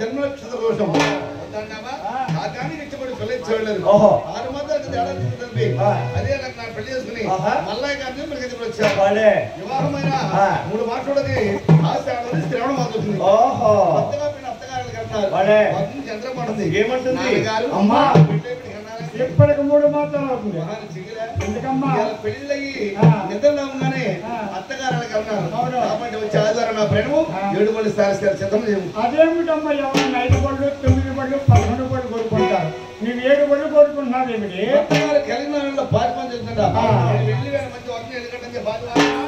జన్మనక్షత్ర దోషం వద్దన్నావా? ఆ. కాకానికి ఇష్టపడి పెళ్లి చేయలేదు ఓహో. ఆరు మాసాలకు తేడా తెలిపి ఆ. అదే నాకు నా పెళ్లి చేసుకుని ఆహా. మల్లయ్య గారిని మీరు ఇప్పుడు వచ్చారు వాళ్ళే వివాహమైన ఆ. మూడు మాటలది ఆస్తి ఆడది శ్రవణం అవుతుంది ఓహో కొత్తగా పోయిన అత్తగారులు కన్నారు వాళ్ళే. వాటిని చంద్రం పడుతుంది ఏమంటుంది? నాన్నగారు అమ్మా. బిడ్డ ఇప్పుడు కన్నారా? ఇప్పటికి మూడు మాత్రం అవుతుంది మహాన్ చిగిరా? ఎందుకమ్మా ఇవాళ పెళ్ళయ్యి ఆ. నిద్రలో ఉండగానే ఆ. అత్తగారులకు అన్నారు అవును. కాబట్టి వచ్చే ఆదివారం నా ప్రేమ ఆ. ఏడు మళ్ళీ సారి సిద్ధం చేయము అదేమిటమ్మా ఎవరైనా ఐదు పళ్ళు తొమ్మిది పళ్ళు పదకొండు పళ్ళు కోరుకుంటారు నువ్వు ఏడు పళ్ళు కోరుకుంటున్నావు ఏమిటి అత్తగారు కలిగిన పారిపని చేస్తుంట ఆ. వెళ్ళి వేల మంది వస్తుంది ఎందుకంటే బాధ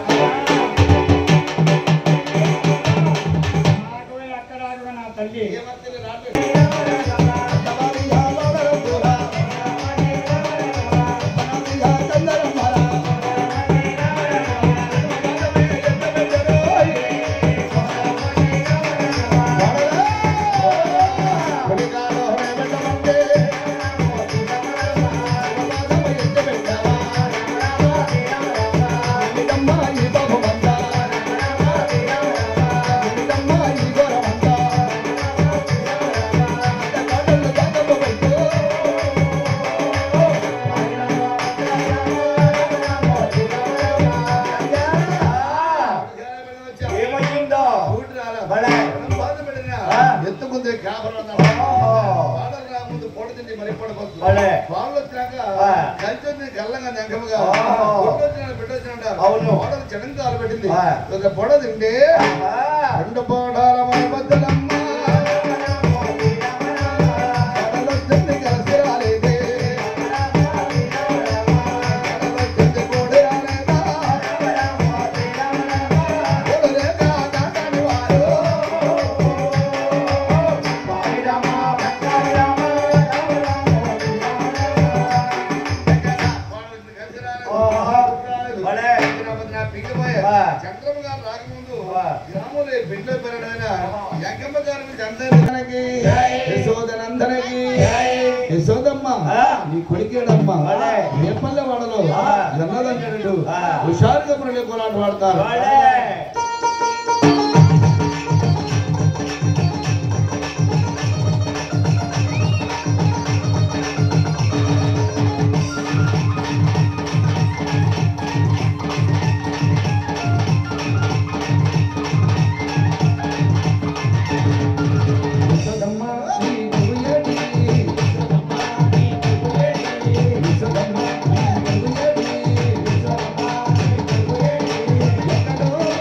నాకు అక్కడ ఆడుగా నా తల్లి ఏమర్థం రాలేదు ఏమయ్యిందో భలే. ఆ. ఎత్తుకుంది కాపరం ఓహో. ముందు పొడ తిండి మరి పడబోతుంది భలే. వాళ్ళు వచ్చినాక ఆ. కలిసి గల్లంగా నెగ్గముగా ఓహో. పొట్టు వచ్చిన బిడ్డ వచ్చిన అవును. పొడలు చెడంకాలు పెట్టింది ఆ. ఒక పొడ తింటే ఆహా. రెండు పోడాల మన బద్దలమ్మ పొడలొచ్చింది కలిసి రాలేదే. పొడలొచ్చింది కూడా రాలేదా. పొడలేక కాకని వారు. పొడలొచ్చింది కలిసి రాలేదు. ఓహో. రాలేదు. భలే. నా పింగిపోయే. ఆ. చంద్రమ్మ గారు రాకముందు ఆ. గ్రామంలో ఈ బిడ్డ పెరడైన యజ్ఞమ్మ గారి గురించి అందరికీ యశోదనందనకి యశోదమ్మ ఆ. నీ కొడుకేడమ్మ భలే. నేపల్లె వాడలో ఆ. జన్నదంటుడు ఆ. హుషారుగా మురళి కోలాట వాడతారు భలే. యశోదమ్మ నీ కొడుకేడి. యశోదమ్మ నీ కొడుకేడి. ఎక్కడో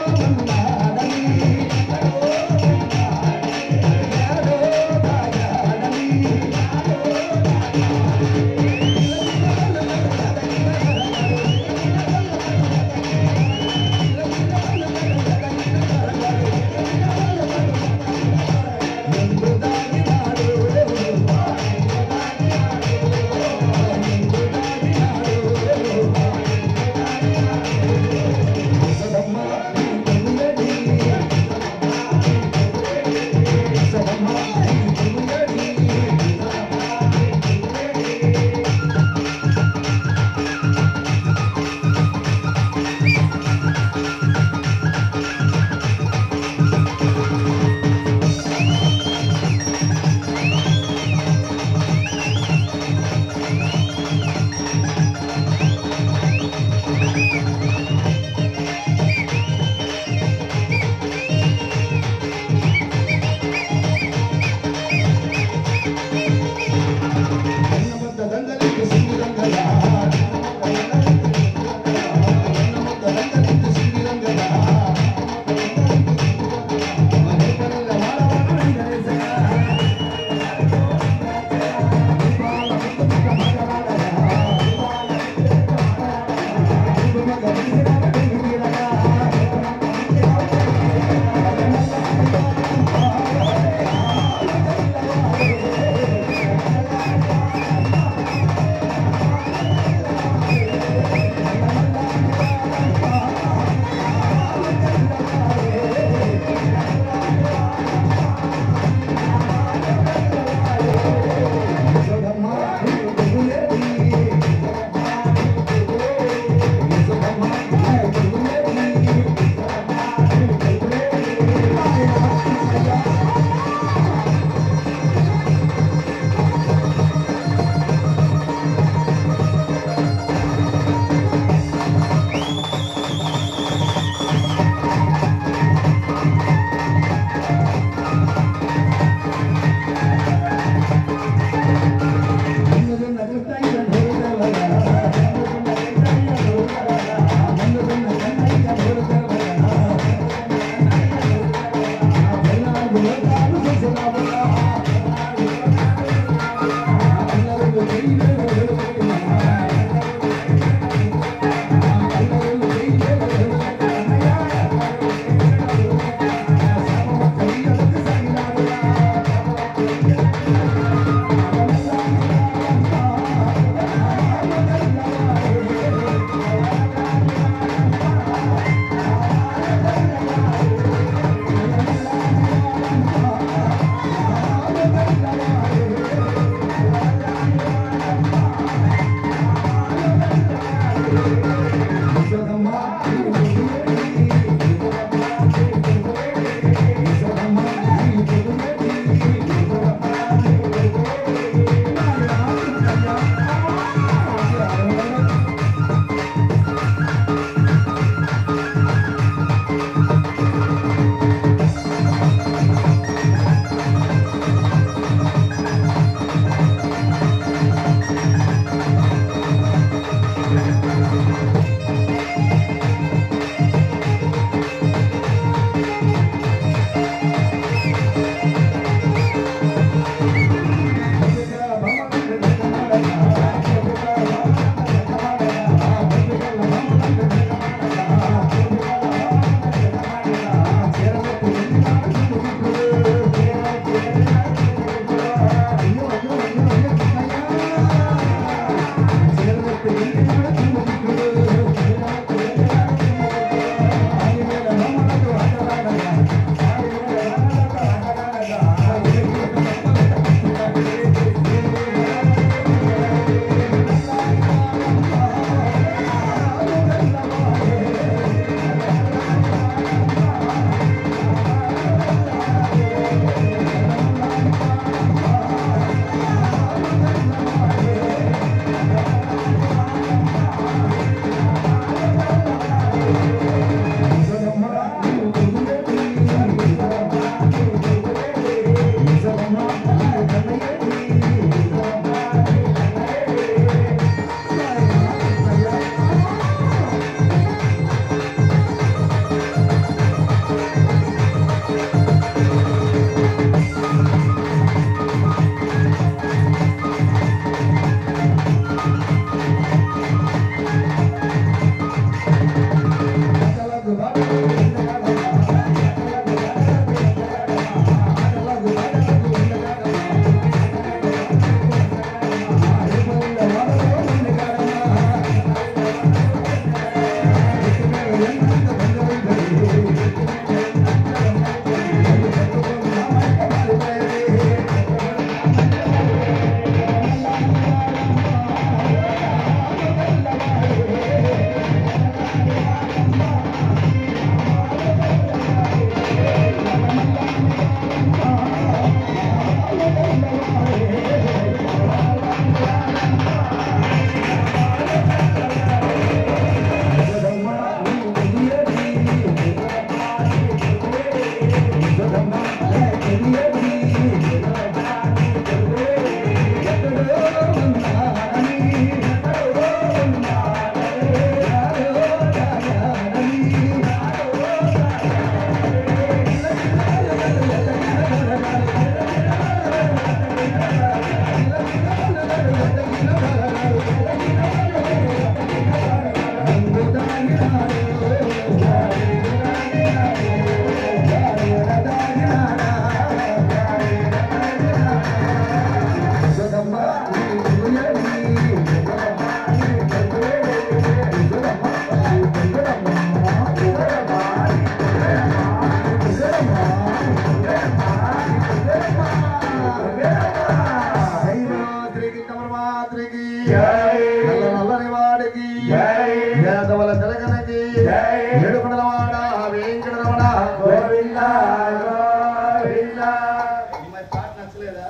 నల్ల నల్లని వాడికి వేదవల తిలకనకి ఏడుకొండల వాడ వెంకటరమణ గోవింద గోవింద ఈ మరి పాట నచ్చలేదా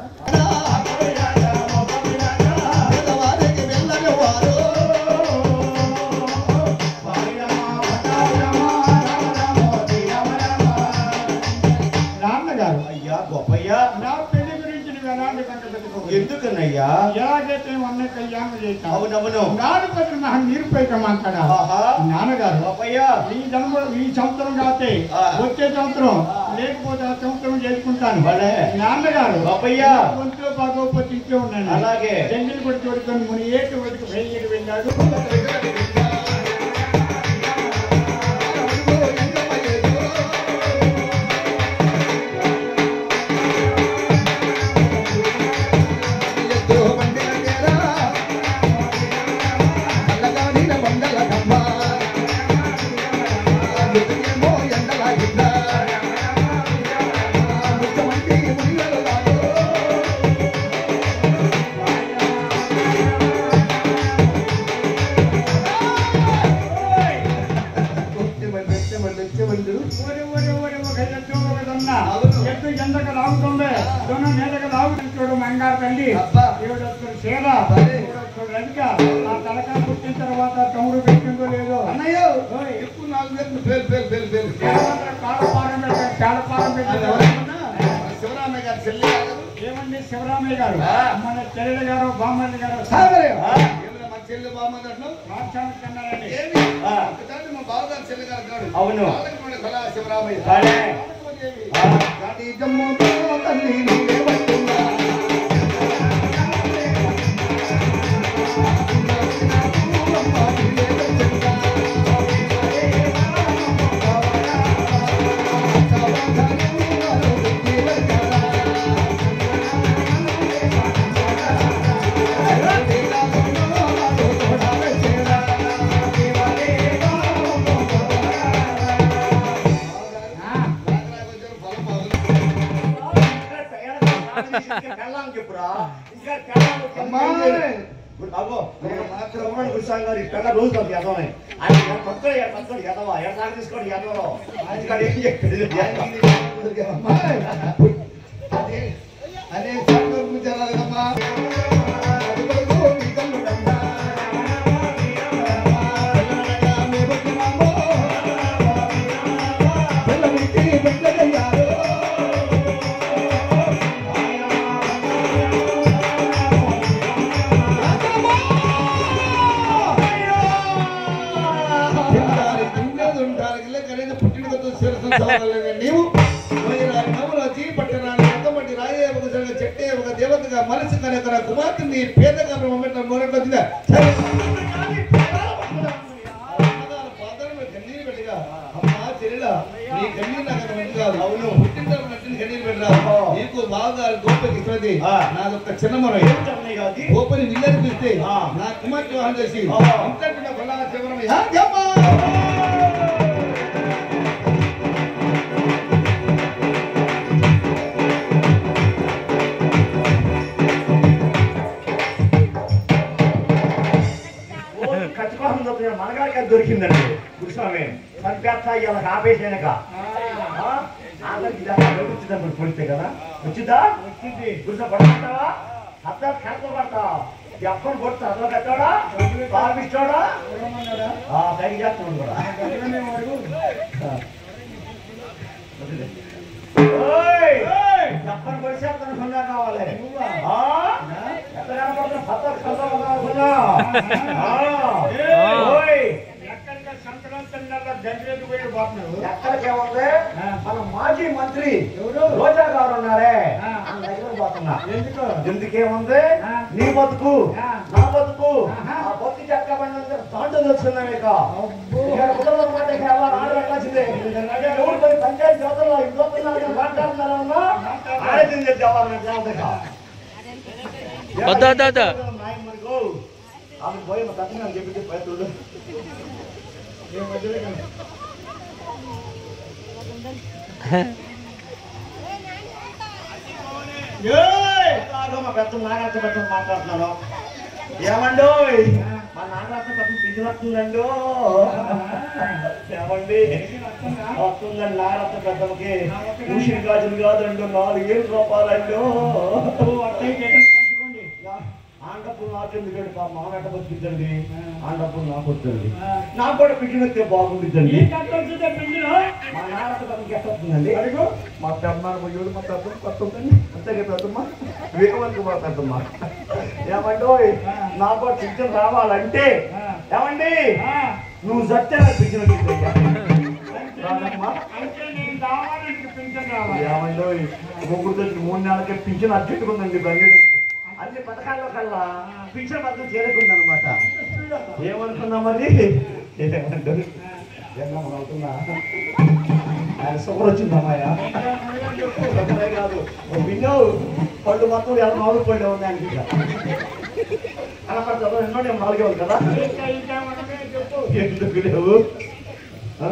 పేదవారికి వెళ్ళని వారు నాన్నగారు అయ్యా గొప్పయ్యా నా పెళ్లి గురించి నువ్వు ఎలాంటి కంట పెట్టుకోవు ఎందుకన్నయ్యా ఎలాగైతే మొన్న కళ్యాణం చేశావు అవునవును నాడు కొంచెం నాకు నిరుపేక మాట్లాడా ఆహా. నాన్నగారు గొప్పయ్యా ఈ జన్మ ఈ సంవత్సరం కాతే ఆ. వచ్చే సంవత్సరం లేకపోతే ఆ సంవత్సరం చేసుకుంటాను భలే. నాన్నగారు గొప్పయ్యా. ఒంట్లో బాగోకపోతే ఇంట్లో ఉన్నాను అలాగే. జంగిల్ కూడా చూడుకొని ముని ఏటు వరకు వెయ్యి వెళ్ళాడు ఊరి ఊరి ఊరి ఒక ఎత్తు ఒక దొన్న అవును. ఎత్తు ఎండక లాగుతుంది దొన్న నేలక లాగుతుంది చూడు మంగారు తల్లి అబ్బా. ఏడొచ్చు సేద భలే. ఏడొచ్చు రవిక ఆ తలకా పుట్టిన తర్వాత తమ్ముడు పెట్టిందో లేదో అన్నయ్య ఎక్కువ నాలుగు వేలు పేరు పేరు పేరు పేరు కాలపారం పెట్టారు కాలపారం అది పెట్టారు ఎవరన్నా? మన శివరామయ్య గారి చెల్లి కాదు? ఏమండి శివరామయ్య గారు ఆ. మన చెల్లెలు గారు బామ్మల్లి గారు సాగరే. ఏమిరా మన చెల్లి బాగుంది అంటున్నావు? పాఠశాలకు కన్నారండి ఏమి? ఆ. ఒకసారి మా బావగారి చెల్లి గారు కాడు. అవును. వాళ్ళకి మన కళా శివరామయ్య. భలే. ఆ. గాడి జమ్ముతో తల్లి నీవే వస్తున్నా. పెళ్ళాం చెప్పురా ఇంకా పెళ్ళాం అమ్మాయి. అగో రమణ గురుసామి గారు ఈ పెళ్ళ రోజు నాకు ఎదవని ఆయన పక్కన పక్కన ఎదవా ఎట్లా తీసుకోండి ఎదవలో అందుకని ఏం చెప్పాడు అమ్మాయి. అదే- అదే సంగం ముచ్చరాలమ్మా. అదిగో మీ కన్నుడమ్మా. పిల్లనగా మీ బతుకుమామో. పిల్లమిటి బిడ్డలయ్యారు. తింటారు, తిండేది ఉంటారు. ఇలా కనీసం పుట్టినతో శిరస్సు చావాలని నీవు పోయినారు నవ్వులోచి పట్టణాన్ని ఎంతమంది రాయే ఒక జరగ చెట్టే ఒక దేవతగా మనసు కనుక నా కుమార్తెని పేదగా బ్రహ్మపెట్టిన మొదట్లో వచ్చిందా సరే. అన్నదాన పాత్రను మీరు కన్నీరు పెట్టగా, అమ్మా చెల్లెలా, నీ కన్నీరు నాకు అంత మంచిది కాదు. అవును. పుట్టిన తరపున నట్టిన కన్నీరు పెట్టరా. ఓ. నీకు బాగా గోపకి ఇస్తున్నది ఆ. నాదొక్క చిన్న మొర గోపని విల్లనిపిస్తే ఆ. నా కుమార్తె వివాహం చేసి ఓ. ఇంతటి నా కొల్లా శివరమయ్య. యమ్మా! ఖచ్చితంగా దొరికిన మనగాడికి అది దొరికిందండి గురుస్వామి చంపేస్తా ఇలా ఆపేసాక ఆఖరికి వచ్చిందా పొడితే కదా వచ్చిందా వచ్చింది గురుసా పడమంటావా అత్త కడత పడతావా ఎప్పుడు కొడుతా అట్లా కట్టాడా పాపిస్తాడా చూడమన్నాడా? పైకి చేస్తున్నాడు కూడా గదిలోనే వాడు. ఓయ్! ఏయ్! ఎప్పుడు కొడితే అతను సొంగా కావాలి నువ్వా? ఆ? ఎక్కడ కనపడుతున్నా పత్తరు కనపడుతున్నా కావాల్సిందా? ఆ. ఏయ్! ఓయ్! ఎక్కడికి సంక్రాంతి నెల గంటలకు పోయి పోతున్నావు ఎక్కడికే ఉంది మన మాజీ మంత్రి ఎవరు? రోజా గారు ఉన్నారే ఆ. ఆయన దగ్గర పోతున్నా ఎందుకు ఎందుకేముంది ఆ. నీ బతుకు ఆ. నా బతుకు ఆహా. ఆ బతుకు చెక్క బండి తాండు తెలుస్తున్నాం ఇక అబ్బో. ఇక్కడ కుదరదు మాట ఇక ఎలా ఆడ పెట్టాల్సిందే ఎవరు పోయి పంచాయతీ జ్యోతుల్లో ఈ జ్యోతుల్లో మాట్లాడుతున్నారా ఉన్నా ఆలోచన చేసి అవ్వాలి వద్దా, వద్దా, వద్దా. ఆమె పోయి మా తక్కువ చెప్పి పైతుడు ఏ మధ్యలో కన్నా. ఏయ్! మా పెద్ద నాగంత పెద్ద మాట్లాడుతున్నాను ఏమండో మా నాన్న పక్కన పిచ్చి వస్తుందండో ఏమండి వస్తుందండి నారత్త పెద్దమ్మకి ఉసిరి గాజులు కాదండు నాలుగు ఏళ్ళు రూపాయలండో ఆండప్పుడు నాకు ఎందుకండి పాప మా వెంట బతికిద్దండి ఆండప్పుడు నాకు వద్దండి నాకు కూడా పిచ్చి వస్తే బాగుండిద్దండి మా నాన్న పక్కన ఎట్ట వస్తుందండి మా పెద్దమ్మ పోయేది మా పెద్దమ్మ కొత్త ఉందండి అంతేగా పెద్దమ్మ వికమంతకు మా పెద్దమ్మ ఏమండో నాకు కూడా పింఛన్ రావాలంటే ఏమండి నువ్వు సత్య నాకు పింఛన్ వచ్చిందయ్యా రాదమ్మా ఏమండో ముగ్గురు దగ్గర మూడు నెలలకే పింఛన్ అర్జెంటుగా ఉందండి బండి అన్ని పథకాల్లో కల్లా పింఛన్ పథకం చేరుకుందనమాట ఏమనుకున్నా మరి ఏమంటారు ఏమన్నా అవుతుందా ఆయన షుగర్ వచ్చిందమ్మాయ షుగరే కాదు ఓ విన్నో పళ్ళు మొత్తం ఎలా నాలుగు పళ్ళు ఉంది ఆయనకి ఇంకా అలా మరి చదువు ఎన్నో నేను నాలుగే ఉంది కదా ఎందుకు లేవు ఆ?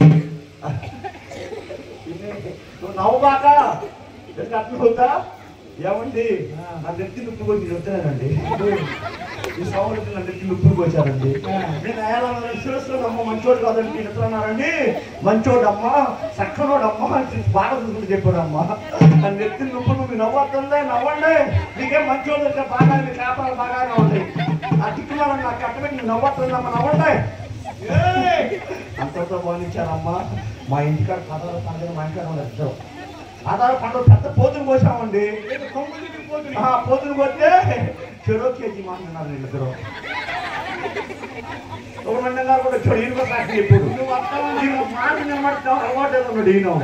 నువ్వు నవ్వుబాక ఎందుకు అర్థం అవుతా ఏమండి నా నెత్తి నొప్పి వచ్చి చెప్తున్నానండి ఈ సౌండ్ నా నెత్తి నొప్పి వచ్చారండి నేను ఎలా చూస్తున్నామ్మ మంచోడు కాదండి చెప్తున్నారండి మంచోడు అమ్మ చక్కనోడమ్మ అని బాగా చూసుకుంటూ చెప్పాడమ్మా నా నెత్తి నొప్పి నువ్వు నవ్వుతుందే నవ్వండి నీకేం మంచోడు అయితే బాగా మీ కాపాలు బాగానే ఉంటాయి ఆ దిక్కుమాల నాకు కట్టబెట్టి నువ్వు నవ్వుతుందమ్మా నవ్వండి అంతతో బాగుంచారమ్మా మా ఇంటికాడ పదాలు పండుగ మా ఇంటికాడ ఉండదు పదాలు పండుగ పెద్ద పోతులు పోసామండి ఆ, పోతులు పోతే చెరో కేజీ మాట్లాడినారు వీళ్ళిద్దరు ఒక మంది గారు కూడా చెడు ఈయన కూడా ఇప్పుడు ఈయన మాట నిలబడతాం అలవాటు ఏదో ఉన్నాడు ఈయన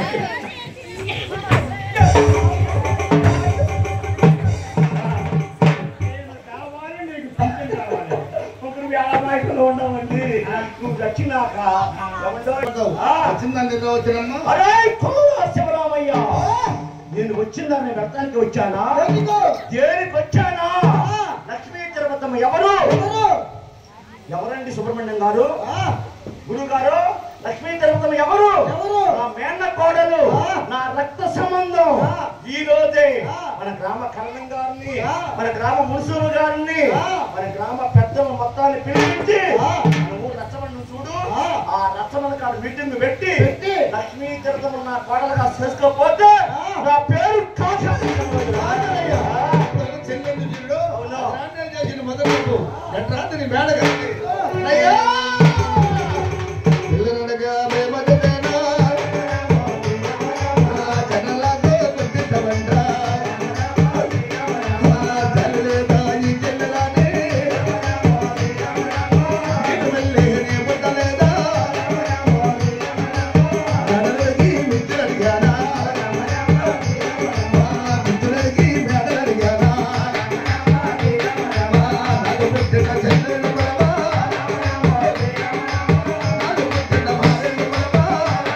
ఒకరు వేళ ఉన్నామండి నువ్వు చచ్చినాక ఏమంటావు? ఆ, వచ్చిందండి వచ్చినమ్మా అరే కోవ శివరామయ్య నేను వచ్చిందాన్ని వ్యర్థానికి వచ్చానా దేనికి వచ్చానా లక్ష్మీ తిరుపతమ్మ ఎవరు ఎవరండి సుబ్రహ్మణ్యం గారు గురువు గారు లక్ష్మీ తిరుపతమ్మ ఎవరు నా మేన్న కోడలు నా రక్త సంబంధం ఈ రోజే మన గ్రామ కరణం గారిని మన గ్రామ మున్సూరు గారిని మన గ్రామ పెద్దల మొత్తాన్ని పిలిపించి మన ఊరు రచ్చబండను చూడు ఆ రచ్చబండ కాడ మీటింగ్ పెట్టి లక్ష్మీ తిరుపతమ్మ నా కోడలుగా చేసుకోకపోతే నా పేరు చెల్లెందు చూడు అవును. రాండల్ చేసిన మొదలు ఎట్రాత్రి మేడ కట్టి అయ్యా పిల్లనడగా మేమగదేనా కనలాగే పెద్దవంట తల్లి తాయి చెల్లెలానే ఇటు వెళ్ళే నీ పుట్టలేదా కనలకి మిత్రులడిగానా మిత్రులకి మేడలడిగానా నాకు పెట్టిన చెల్లెలు బలవా నాకు పెట్టిన భార్యలు బలవా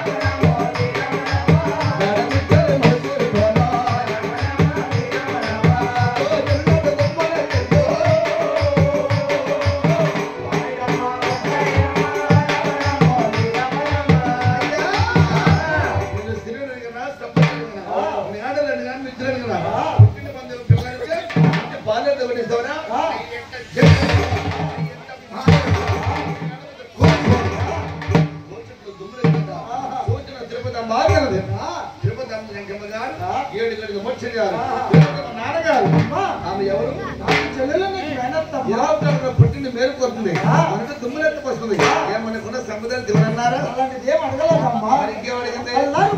గడమిద్దరు మరుపులు పోనా ఓ పిల్లడు గుమ్మలెక్కో నేను స్థిరం అడిగినా, తప్పని అడిగినా, నీ ఆడలు అడిగినా, మీ ఇద్దరు అడిగినా, పుట్టిన పందెం పిల్లలకి అంటే బాల్యం ఎవరిస్తావురా? నీ యొక్క జన్మ, నీ యొక్క భార్య, కోచట్లు దుమ్ములేకుండా, కోచల తిరుపతి అమ్మ ఆగలదు. తిరుపతి అమ్మ వెంకమ్మ గారు, ఏడు గడికి మోక్ష గారు, తిరుపతి అమ్మ నాన్నగారు. ఆమె ఎవరు యావత్తరంలో పుట్టింది మేలుకొస్తుంది మనకు దుమ్ములెత్తుకు వస్తుంది ఏమనుకున్న సంపదలు దివనన్నారా మరి ఇంకేం అడిగింది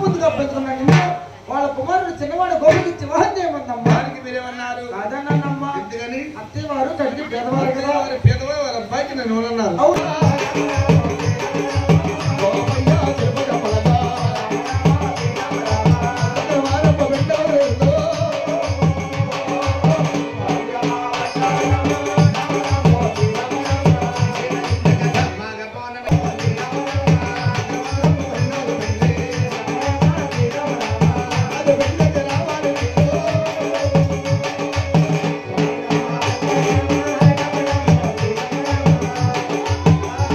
వాళ్ళ కుమారుడు చిన్నవాడు గోపికి వివాహం చేయమందమ్మా దానికి మీరేమన్నారు అదనమ్మా ఎందుకని అత్తయ్య వారు తండ్రి పేదవారు కదా వారి పేదవా వాళ్ళ అబ్బాయికి నేను ఉన్నారు అవునా ఆ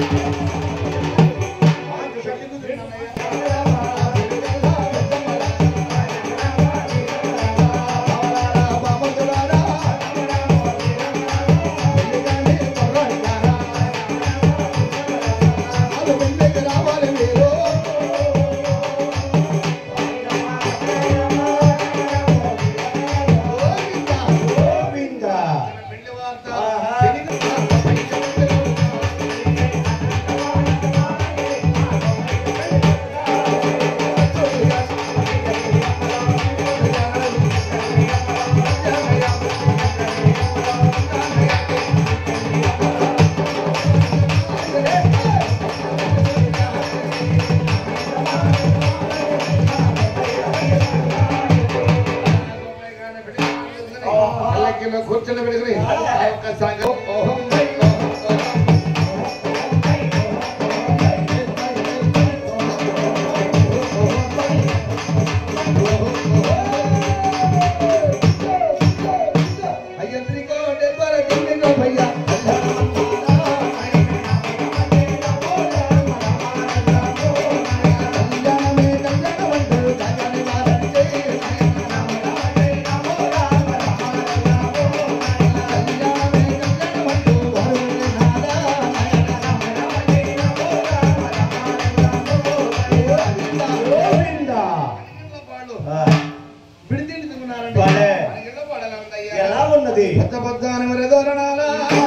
పల్లకిలో కూర్చొని పెట్టుకుని ఆ యొక్క సంగ- ఓహం వై ఓహం ఓహం. అయ్యంత్రికో డెబ్బర దిన్నెగో భయ్యా కళ్యాణమే కళ్యాణమంటూ కళ్యాణి వారంటే కళ్యాణమే కళ్యాణమంటూ వరుణే నాదా గోవిందా. వాళ్ళు ఆ, విడితిండి తిన్నారండి భలే. మనకి ఎలా పాడాలంటయ్యా? ఎలా ఉన్నది పెద్ద పెద్ద అని మరెదోరణాల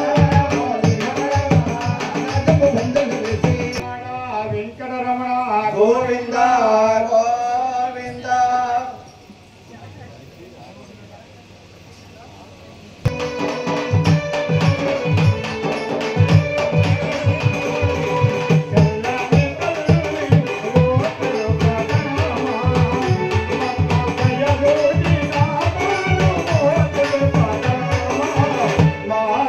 నాగమ్మ బండలు వేసి వెంకటరమణ గోవింద గోవింద మా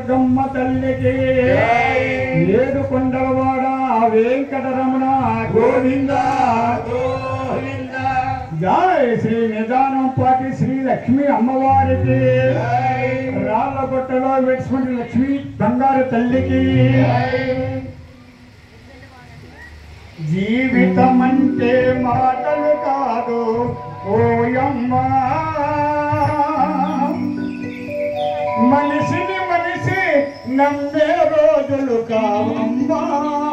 దుర్గమ్మ తల్లికి ఏడు కొండలవాడ వెంకటరమణ గోవింద గోవింద జయ శ్రీ నిదానం పాటి శ్రీ లక్ష్మి అమ్మవారికి రాళ్ళగొట్టలో వెట్స్మంటి లక్ష్మి బంగారు తల్లికి జీవితం అంటే మాటలు కాదు ఓయమ్మా మనిషిని మనిషి నమ్మే రోజులు కావమ్మా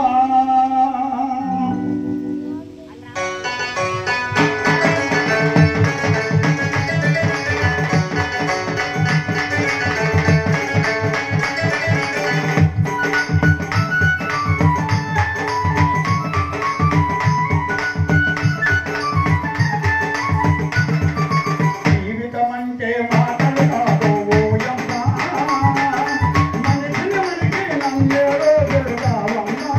జీవితం అంటే మాటలు కాదు ఓయమ్మా మనిషిని మనిషి నమ్మే రోజులు కావమ్మా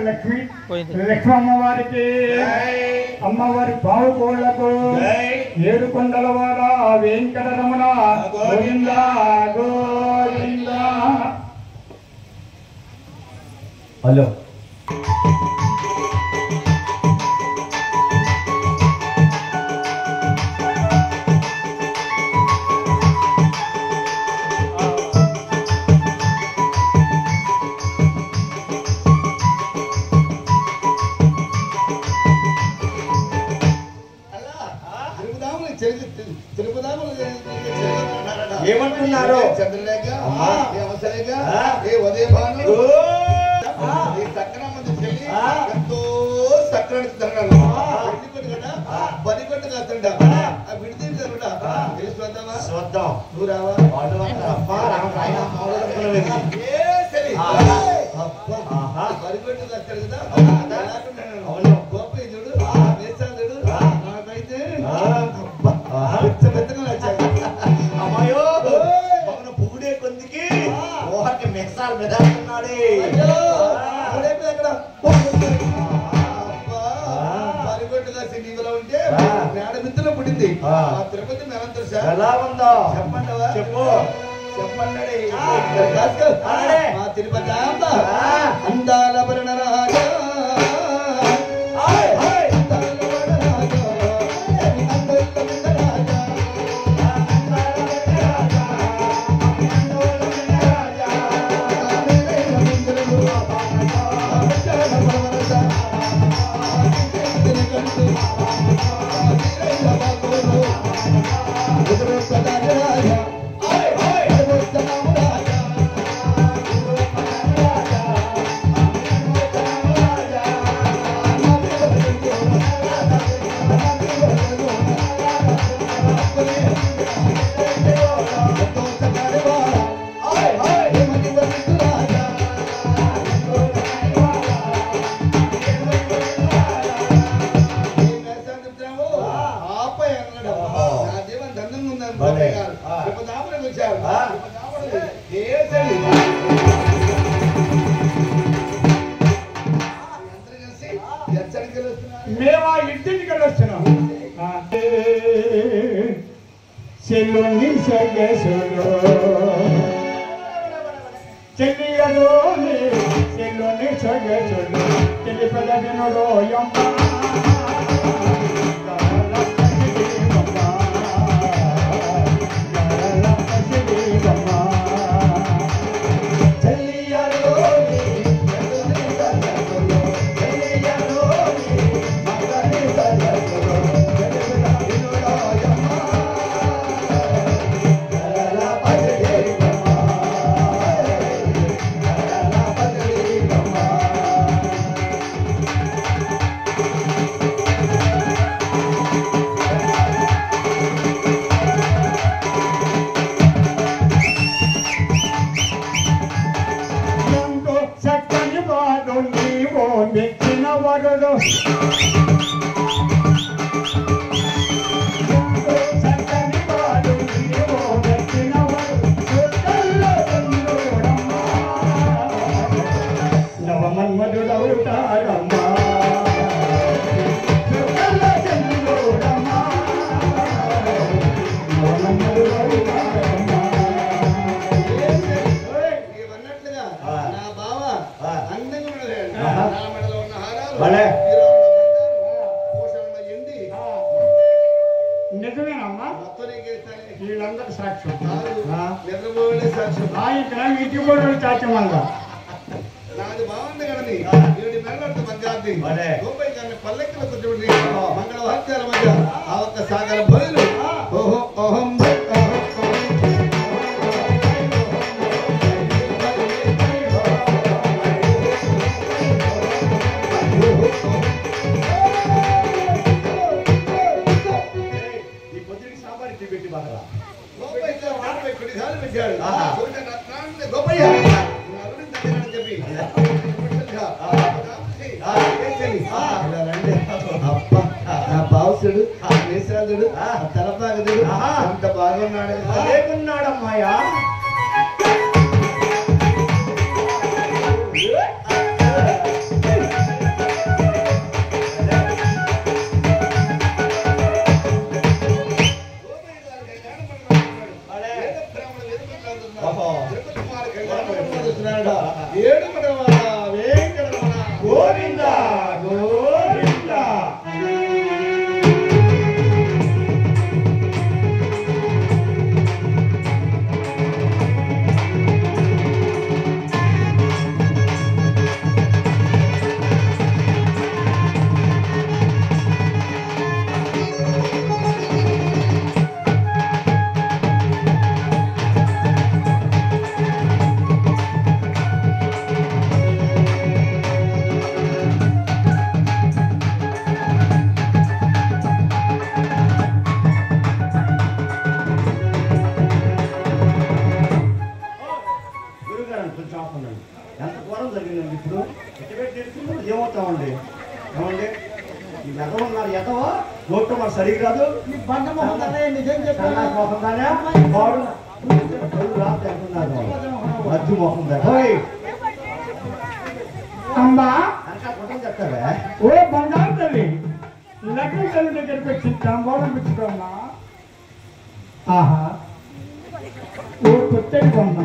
లక్ష్మి లక్ష్మమ్మ వారికి అమ్మవారి బావు కోళ్లకు ఏడు కొండల వాడ వెంకటరమణ గోవింద గోవింద హలో తిరుపదాములు చెరుకు తిరుపదాములు ఏమంటున్నారు? చంద్రలేఖ అమ్మా. ఏ అవసరేఖ ఆ. ఏ ఉదయ భాను ఓ! ఈ సక్రమ చెల్లి ఆ. ఎంతో సక్రమ తరుణాలు పెళ్లి కొట్టు కదా పని కొట్టు కాస్తుంటా ఆ విడిది జరుగుతా తెలిసి వద్దామా చూద్దాం నువ్వు రావా వాళ్ళు వస్తారు. అబ్బా, రామరాయన, మామూలు అనుకున్నావేంటి? ఏ సరే ఆ. అబ్బా ఆహా. పని కొట్టు కాస్తాడు కదా ఎలాగుంటాడు? అవును. గొప్ప చూడు వేసాడు చూడు ఆ. నాకైతే ఆ. అబ్బా ఆహా. పెద్ద పెద్దగా నచ్చాడు అమ్మాయో ఓయ్! మమ్మల్ని పొగిడే కొందికి ఆ. ఓహకి మెక్సాలు మెదాడుతున్నాడే అయ్యో! ఆ. ఇప్పుడేంటి అక్కడ? అబ్బా! పరిగెట్టుగా సిటీలో ఉంటే ఆ. మేడ మిత్రులు పుట్టింది ఆ. ఆ తిరుపతి మేమంటారు సార్ ఎలా ఉందో చెప్పండవా చెప్పు చెప్పండి అలాగే. మా తిరుపతి అంత ఆ. అందాల భరణ రాజా ఆయ్, ఆయ్. అందాల భరణ రాజా అందాల భరణ రాజా భలే. మేము ఆ ఇంటికి వెళ్ళొస్తున్నాం చెల్లుని సగసులో చెల్లియలో చెల్లుని సగసులో చెల్లి పదవినులో ఎంతో చక్కని వాడు నీవో మెచ్చిన వరుడు ఎంతో చక్కని వాడు నీవో మెచ్చిన వరుడు చుట్టల్లో బంధువుడమ్మా. నవమన్మధుడవుతాడమ్మా చుట్టల్లో బంధువుడమ్మా. నవమన్మధుడవుతాడమ్మా. ఇవన్నట్లుగా ఆ. నా బావ ఆ. అందంగా ఉన్నాడు. ఆహా. నా మెడలో ఉన్న హారాలు భలే. ఈరోజు బంగారం, పూసలలో ఎండి నిజమేనమ్మా మొత్తం నీకే ఇస్తానే. వీళ్ళందరూ సాక్ష్యం కాదు, ఆ. నిద్రపోలే సాక్ష్యం ఆ ఇక్కడ ఇంటి కూడా చాచమంగా నాది బాగుంది కదండి వీడి మెడలో బంగారు భలే. గొప్ప కానీ పల్లెక్కల కూర్చోబడి మంగళ వాద్యాల మధ్య ఆ ఒక్క సాగర బయలు ఓహో ఓహం ఈ పొద్దుకి సాంబార్ ఇచ్చి పెట్టి బాగా గోపయ్య గారు నాపై కొన్ని సార్లు పెట్టాడు. ఆహా. చూడండి, నా ప్రాణుని గోపయ్య. నా అరుణిని దగ్గరని చెప్పి. పురుషులుగా. కాబట్టి, ఆ. ఏం చెల్లి? ఇలా రండి. అబ్బా, నా బావసుడు వేసాదుడు తలపాగదుడు ఆహా. అంత బాగున్నాడు లేకున్నాడమ్మాయా ఏమండి ఏమండి ఈ ఎదవ ఉన్నారు ఎదవ నోట్లో మరి సరిగ్గా రాదు నీ బండ మొహం అన్నయ్య నిజం సన్నాసి చెప్పాను మొహం దానా వాడు కళ్ళు రాత్రి అంటున్నారు మధ్య మొహం దాకా ఓయ్, అమ్మా అంతా గుడ్డలు చెప్తావే ఓ బంగారు తల్లి లక్ష్మీ తల్లి దగ్గరికి వచ్చి తాంబూలం పుచ్చుకోమ్మా ఆహా ఓ పుత్తడి బొమ్మ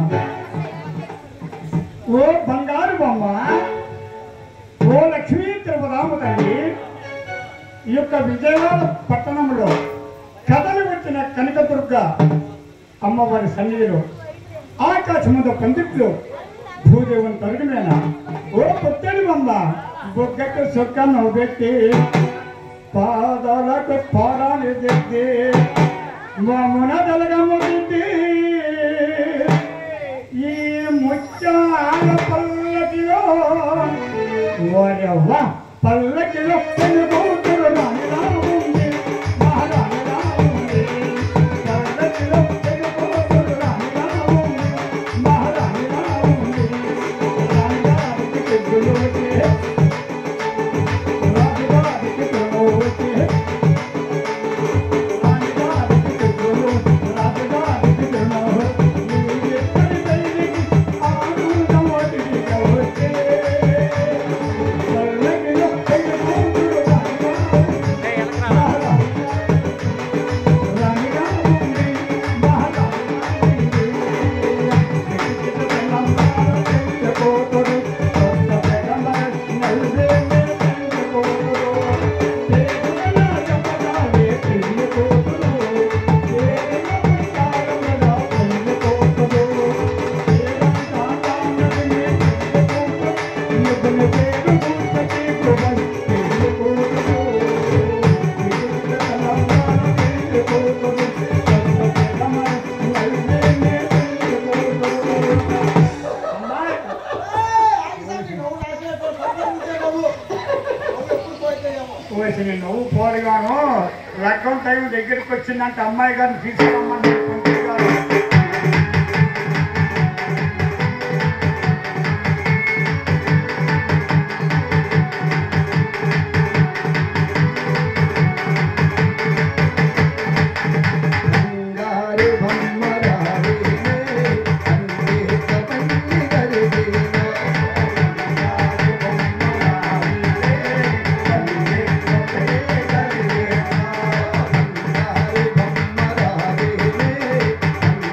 ఓ బంగారు బొమ్మ ఓ లక్ష్మీ తిరుపరామ తల్లి ఈ యొక్క విజయవాడ పట్టణంలో కథలు వచ్చిన కనకదుర్గ అమ్మవారి సన్నిధిలో ఆకాశముద పందిట్లు భూదేవుని తరుగుమేన ఓ పుత్తడి బొమ్మ బొగ్గకు సొక్క నవ్వెట్టి పాదాలకు పారాని తెచ్చి మమున దలగముది ఈ ముచ్చాల పల్లకిలో వరవ్వ పల్లకిలో పెనుగోతులు రాణిలా ఉంది మహారాణిలా ఉంది పల్లకిలో పెనుగోతులు రాణిలా ఉంది మహారాణిలా ఉంది రాణిగారికి తెగులు వచ్చే రాజుగారికి తెగులు వచ్చే రాణిగారికి తెగులు రాజుగారికి తెగులు ఈ ఎక్కడి తల్లికి ఆనందం ఒదిగిగా వచ్చే పల్లకిలో పెనుగోతులు రాణిలా నువ్వు పోరుగాను లగ్గం టైం దగ్గరికి వచ్చిందంటే అమ్మాయి గారిని తీసుకురమ్మని పంతులు గారు బంగారు బొమ్మరాలి అందేత తల్లి గరిగిన బంగారు బొమ్మరాలి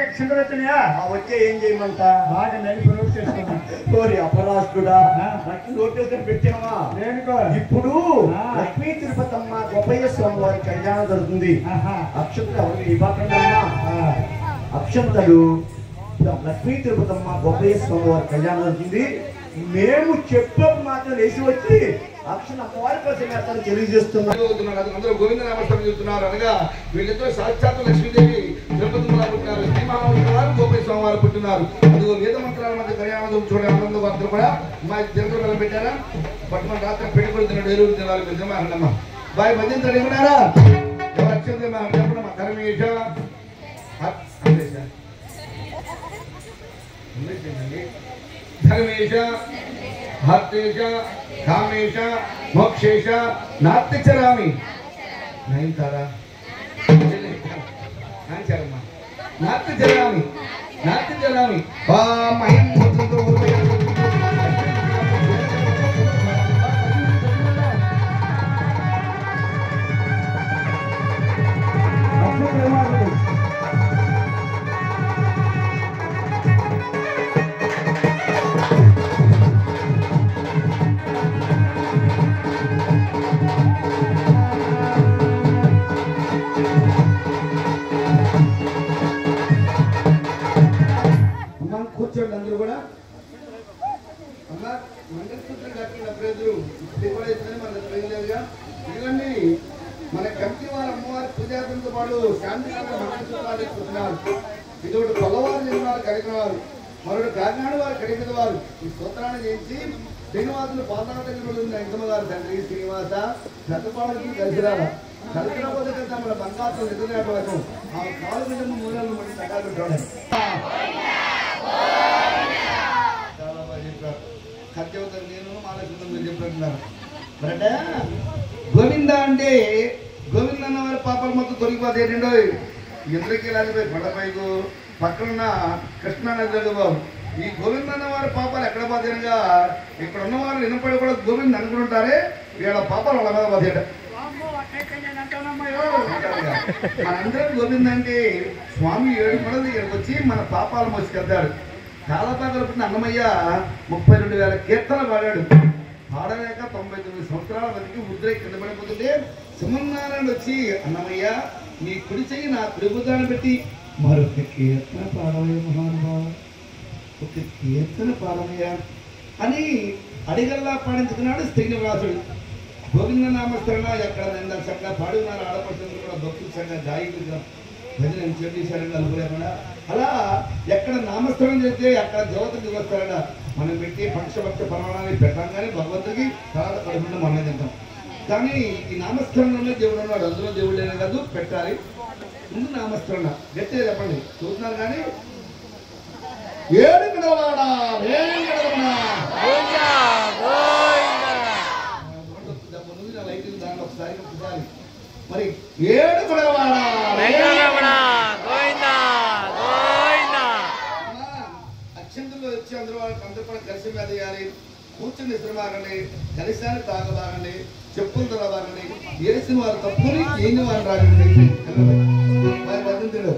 షుగర్ వచ్చినాయా ఆ వచ్చే ఏం చేయమంట బాగా నలిపి నోట్ చేసుకున్నా ఓరి అపరాష్ట్రుడా ఆ. లక్ష్మి నోటేస్తే పెట్టావా దేనికో ఇప్పుడు ఆ. లక్ష్మీ తిరుపతమ్మ గొప్పయ్య స్వామి వారి కళ్యాణం జరుగుతుంది ఆహా. అక్షంతలు ఎవరికి ఇవ్వకండమ్మా ఆ. అక్షంతలు లక్ష్మీ తిరుపతమ్మ గొప్పయ్య స్వామి వారి కళ్యాణం జరుగుతుంది మేము చెప్పం మాత్రం లేచి వచ్చి అక్షణ అమ్మవారి కోసం వేస్తారని తెలియజేస్తున్నాం చదువుతున్నారు అది అందరూ గోవింద నామస్వామి చెబుతున్నారు అనగా వీళ్ళిద్దరూ సాక్షాత్ లక్ష్మీదేవి తిరుపతిలో పుట్టినారు శ్రీ మహావిష్ణువు వారు గోపయ్య స్వామి వారు పుట్టినారు అదిగో వేద మంత్రాల మధ్య కళ్యాణం చూడే ఆనందం అందరూ కూడా మా తిరుపతి వెళ్ళ పెట్టారా పట్టుమని రాత్రి పెళ్లి కొడుతున్నాడు ఏలూరు జిల్లాలో మీరు జమాహన్నమ్మ బాయ్ భజించండి ఏమన్నారా ఎవరు అక్షంత చెప్పండి మా కరమేష అందేశ అందేశండి ధర్మేశ భక్తేశ కామేశ మోక్షేశ నాత్యచరామి నయనతారా నాంచారమ్మా నాత్యచరామి నాత్యచరామి వామయం ముద్దు అమ్మ కూర్చోండి అందరూ కూడా అమ్మ మంగళసూత్రం కట్టిన ప్రజలు ఇది కూడా ఇద్దరు మన ప్రజలుగా ఇదిగోండి మన కమిటీ వారు అమ్మవారి పూజాతంతో పాటు శాంతినగర్ మంగళసూత్రాలు ఇస్తున్నారు ఇది ఒకటి కొల్లవారు నిర్మాణ కార్యక్రమాలు మరొకటి కాకినాడ వారు కడిగిన వారు ఈ సూత్రాన్ని చేయించి శ్రీనివాసులు పాతాల దగ్గర ఉంది వెంకమ్మ గారు తండ్రి శ్రీనివాస శతపాలకి కలిసి రావా కలిసిన పోతే కదా మన బంగారు నిద్రలేటం ఆ కాలు బిడ్డ మూలను మళ్ళీ తగాలు పెట్టడం చాలా బాగా చెప్పారు సత్యవతం నేను మాలకృతం మీరు చెప్పినట్టున్నారు మరంటే గోవింద అంటే గోవింద అన్న వారి పాపాలు మొత్తం తొలగిపోతాయి ఏంటండో ఇంద్రకీలాదిపై కొండపైకు పక్కనున్న కృష్ణా నది బాబు ఈ గోవింద అన్న వారి పాపాలు ఎక్కడ పోతాయనగా ఇక్కడ ఉన్న వారు వినపడి కూడా గోవింద్ అనుకుంటారే వీళ్ళ పాపాలు వాళ్ళ మీద పోతాయట అంటారుగా. మనందరం గోవింద అంటే స్వామి ఏడు పడలు ఇక్కడికి వచ్చి మన పాపాలు మోసుకెళ్తాడు చాలా పాటలు పుట్టిన అన్నమయ్య ముప్పై రెండు వేల కీర్తనలు పాడాడు పాడలేక తొంభై తొమ్మిది సంవత్సరాల బతికి ముద్ర కింద పడిపోతుంటే సుమన్నారాయణ వచ్చి అన్నమయ్య నీ కుడి చెయ్యి నా కుడిబుద్ధాన్ని పెట్టి మరొక కీర్తన పాడవే మహానుభావ ఒక కీర్తన పాడమయ్యా అని అడిగల్లా పాడించుకున్నాడు శ్రీనివాసుడు గోవింద నామస్మరణ ఎక్కడ నిందర్శంగా పాడున్నారు ఆడపడుతుంది కూడా భక్తులు సంఘ గాయకులుగా భజన చేశారని అనుకోలేకుండా అలా ఎక్కడ నామస్మరణ చేస్తే అక్కడ దేవతకు దిగొస్తారట మనం పెట్టి పక్షభక్త పరమాణాన్ని పెట్టంగానే భగవంతుడికి తర్వాత కడుపుండా మనమే తింటాం కానీ ఈ నామస్మరణలో దేవుడు ఉన్నాడు అందులో దేవుడు లేనే కాదు పెట్టాలి ముందు నామస్మరణ గట్టిగా చెప్పండి చూస్తున్నారు కానీ ఏడు గడవాడా ఏడు గడవడా ముందు నా లైట్ దాంట్లో ఒకసారి ఒకసారి మరి ఏడు గడవాడా అత్యంతలో వచ్చి అందరూ వాళ్ళకి అందరూ కూడా కలిసి మీద వేయాలి కూర్చుని నిద్రబాగండి కలిసాన్ని తాగబాగండి చెప్పులు తరబాగండి ఏసిన వారు తప్పుని ఏని వారు రాగండి వారి భద్రంతుడు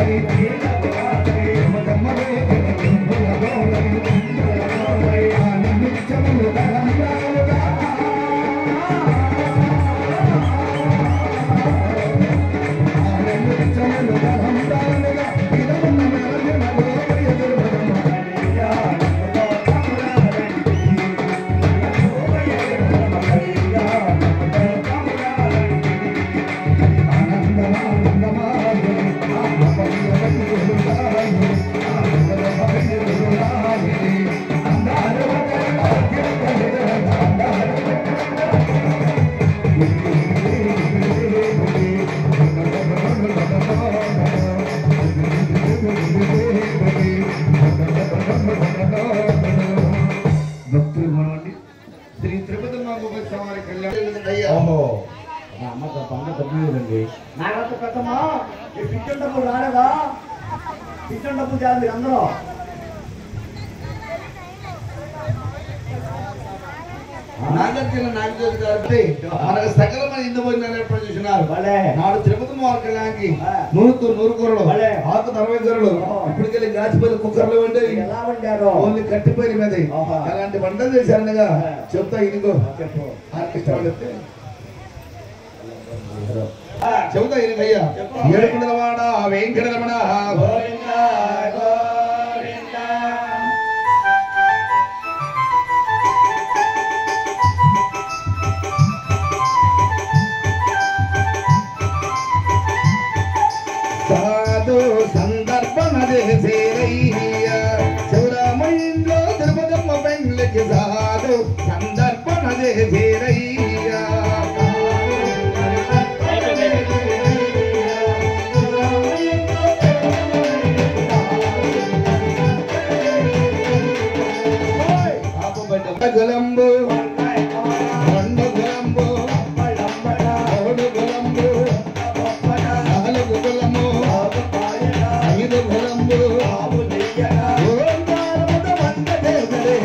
భక్తులు మనవండి శ్రీ తిరుపతి మాగోపతి స్వామి కళ్యాణం అయ్యా ఓహో మా అమ్మ తప్ప అమ్మ తప్పలేదండి నాకంత పెద్దమ్మా ఈ పిచ్చం డబ్బులు రాలేదా పిచ్చం డబ్బులు చేయాలి మీరు అందరూ నాగార్జున నాగజ్యోతి గారి మనకు సకలమైన ఇందు భోజనాలు ఏర్పాటు చేసినారు భలే. నాడు తిరుపతి మార్ కళ్యాణ్కి ఆ. నూరుతో నూరు కూరలు భలే. ఆకు అరవై కూరలు ఓహో. ఇప్పటికెళ్ళి గాచిపల్లి కుక్కర్లు ఉండేవి ఎలా వండారో ఓన్లీ కట్టిపోయిన మీద ఆహా. అలాంటి వంటలు చేశారనగా ఆ. చెప్తా ఇదిగో చెప్పు ఆర్కెస్ట్రా వాళ్ళు చెప్తే చెబుతా ఇదిగయ్యా ఏడుకున్నవాడ వెంకటరమణ గోవిందా గోవిందా సాధు సందర్భన దేశేరయ్య శివరామయ్యంలో తిరుపతమ్మ పెండ్లకి సాధు సందర్భన దేశేరయ్య గలంబు రెండు గలంబు మూడు గలంబు నాలుగు గలము ఐదు గలంబు ఓంకారముద వంద దేవరే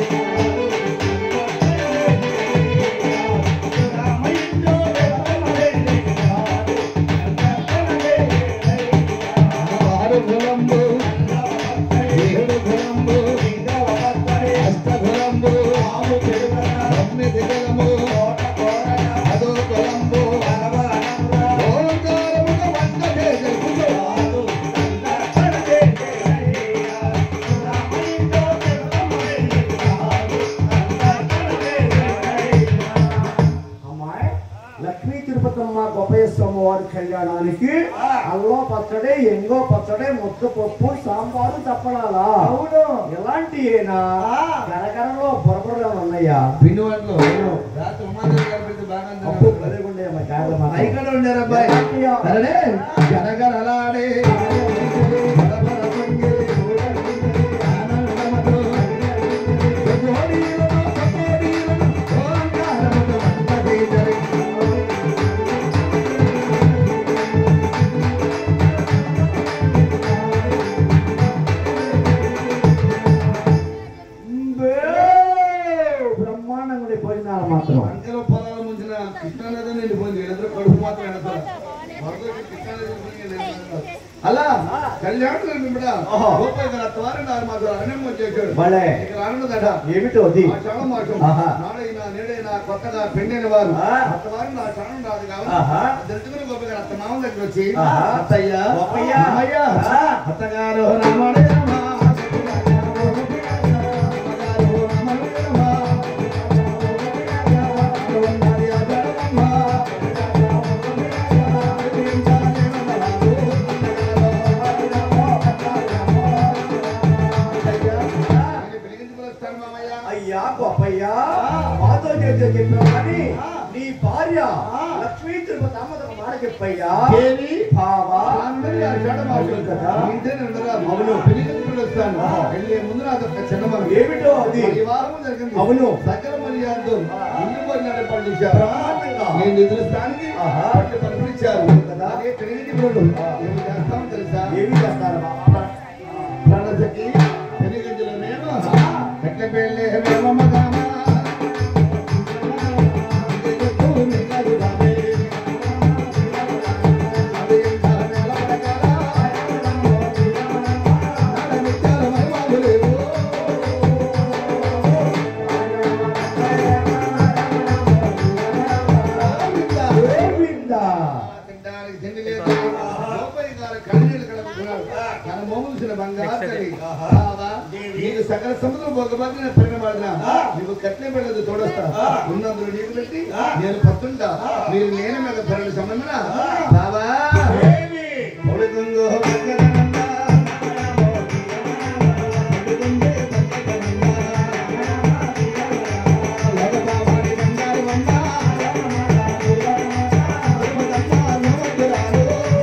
ఆరు గలంబు ఏడు గలంబు అష్ట గలంబు తొమ్మిది గలము పదో గలంబు ఓంకారముద వంద దేవరే అమ్మాయి లక్ష్మీ తిరుపతమ్మ గొప్పయస్వామి వారి కళ్యాణానికి అల్లం పచ్చడి ఎంగో పచ్చడి ముద్దపప్పు సాంబారు తప్పడాలా అవును ఎలాంటి గరగరలో బొరబొరగా ఉన్నాయా పిండి వంటలు రాత్రి ఉమాదేవి గారి పెద్ద బాగా అప్పు భలేగుండేయమ్మా, జాగ్రత్త మాత్రం. ఇక్కడ ఉండారు అబ్బాయి అరే జనగరలాడే బలబల పొంగే, ఆనందమతో, సగోడీలను, సగోడీలను, ఓంకారముతో వందదీజరి. బే! బ్రహ్మాండంగా ఉండే భోజనాలు మాత్రం అంకెలో పొలాలు ముంచిన కృష్ణానది నిండిపోయింది వీళ్ళందరూ కడుపు మాత్రం ఎండతారు వరదకి కృష్ణానది నిండిపోయింది, ఎండతారు. అలా కళ్యాణం నింపడా ఓహో. గోపాల్ గారు అత్తవారు నాలుగు మాసాలు అరణ్యం వచ్చేసాడు భలే ఇక్కడ ఆనందదట ఏమిటో అది ఆ క్షణం మాత్రం ఆహా. నాడైనా నేడైనా కొత్తగా పెళ్ళైన వారు ఆ. అత్తవారు నా క్షణం రాదు కాబట్టి ఆహా. తెలుసుకుని గొప్ప గారు అత్త మామ దగ్గర వచ్చి ఆహా. అత్తయ్య గొప్పయ్య. మామయ్య, ఆ. అత్తగారు రామడే రామ, అత్తగారు రామడే రామ, ఉన్నది అజరమ్మ, నేను పిలిగించుకుని మామయ్య అయ్యా గొప్పయ్యా మాతో చేసే చెప్పావు కానీ నీ భార్య లక్ష్మీ తిరుపతి అమ్మతో ఒక మాట చెప్పయ్యా దేవి బావా అందరి ఆ చెడ్డ మాటలు కదా ఇంతే ఉండరా? అవును. పెళ్లికి వస్తాను వెళ్ళే ముందు నాకు ఒక చిన్న మనం ఏమిటో అది ఈ వారం జరిగింది అవును. సకల మర్యాదతో ఇల్లు పోయిన ఏర్పాటు చేశారు బ్రహ్మాండంగా. నేను నిద్రస్థానికి ఆహా. పట్టు పంపించారు కదా. అదే పెళ్లి కూడా ఏమి చేస్తామో తెలుసా ఏమి చేస్తారు బాబా ప్రణసకి పెళ్లి గంజలో మేము ఎట్ల పెళ్ళి మేము మగామా తన మోముసిన బంగారు తల్లి ఆహా. బావా, నీకు సకల సముద్రం భోగభాగ్య నేను పరిణమాడినా నీకు కట్నే పెళ్ళదు తోడొస్తా ఉన్నందులో నీకు పెట్టి నేను పత్తుంటా మీరు నేను మీద ధరలు సంబంధన బాబా ఏమి? ఒడుగుంగో భగవన్న, ఒడుగుంగే భగవన్న, లగబాబడి బంగారమన్న, ధర్మదమ్మ నవదురాలు.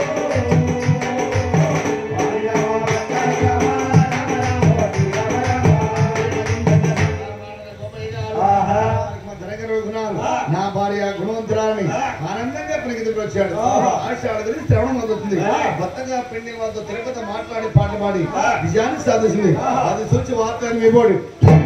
ఆహా. నా భార్య గుణవంతురాలని ఆనందంగా ప్రగతికి వచ్చాడు ఆషాఢ గురించి శ్రవణం అవుతుంది కొత్తగా పెళ్లి వాళ్ళతో తిరుపతి మాట్లాడి పాట పాడి విజయాన్ని సాధిస్తుంది అది చూసి వార్త మీ బోడి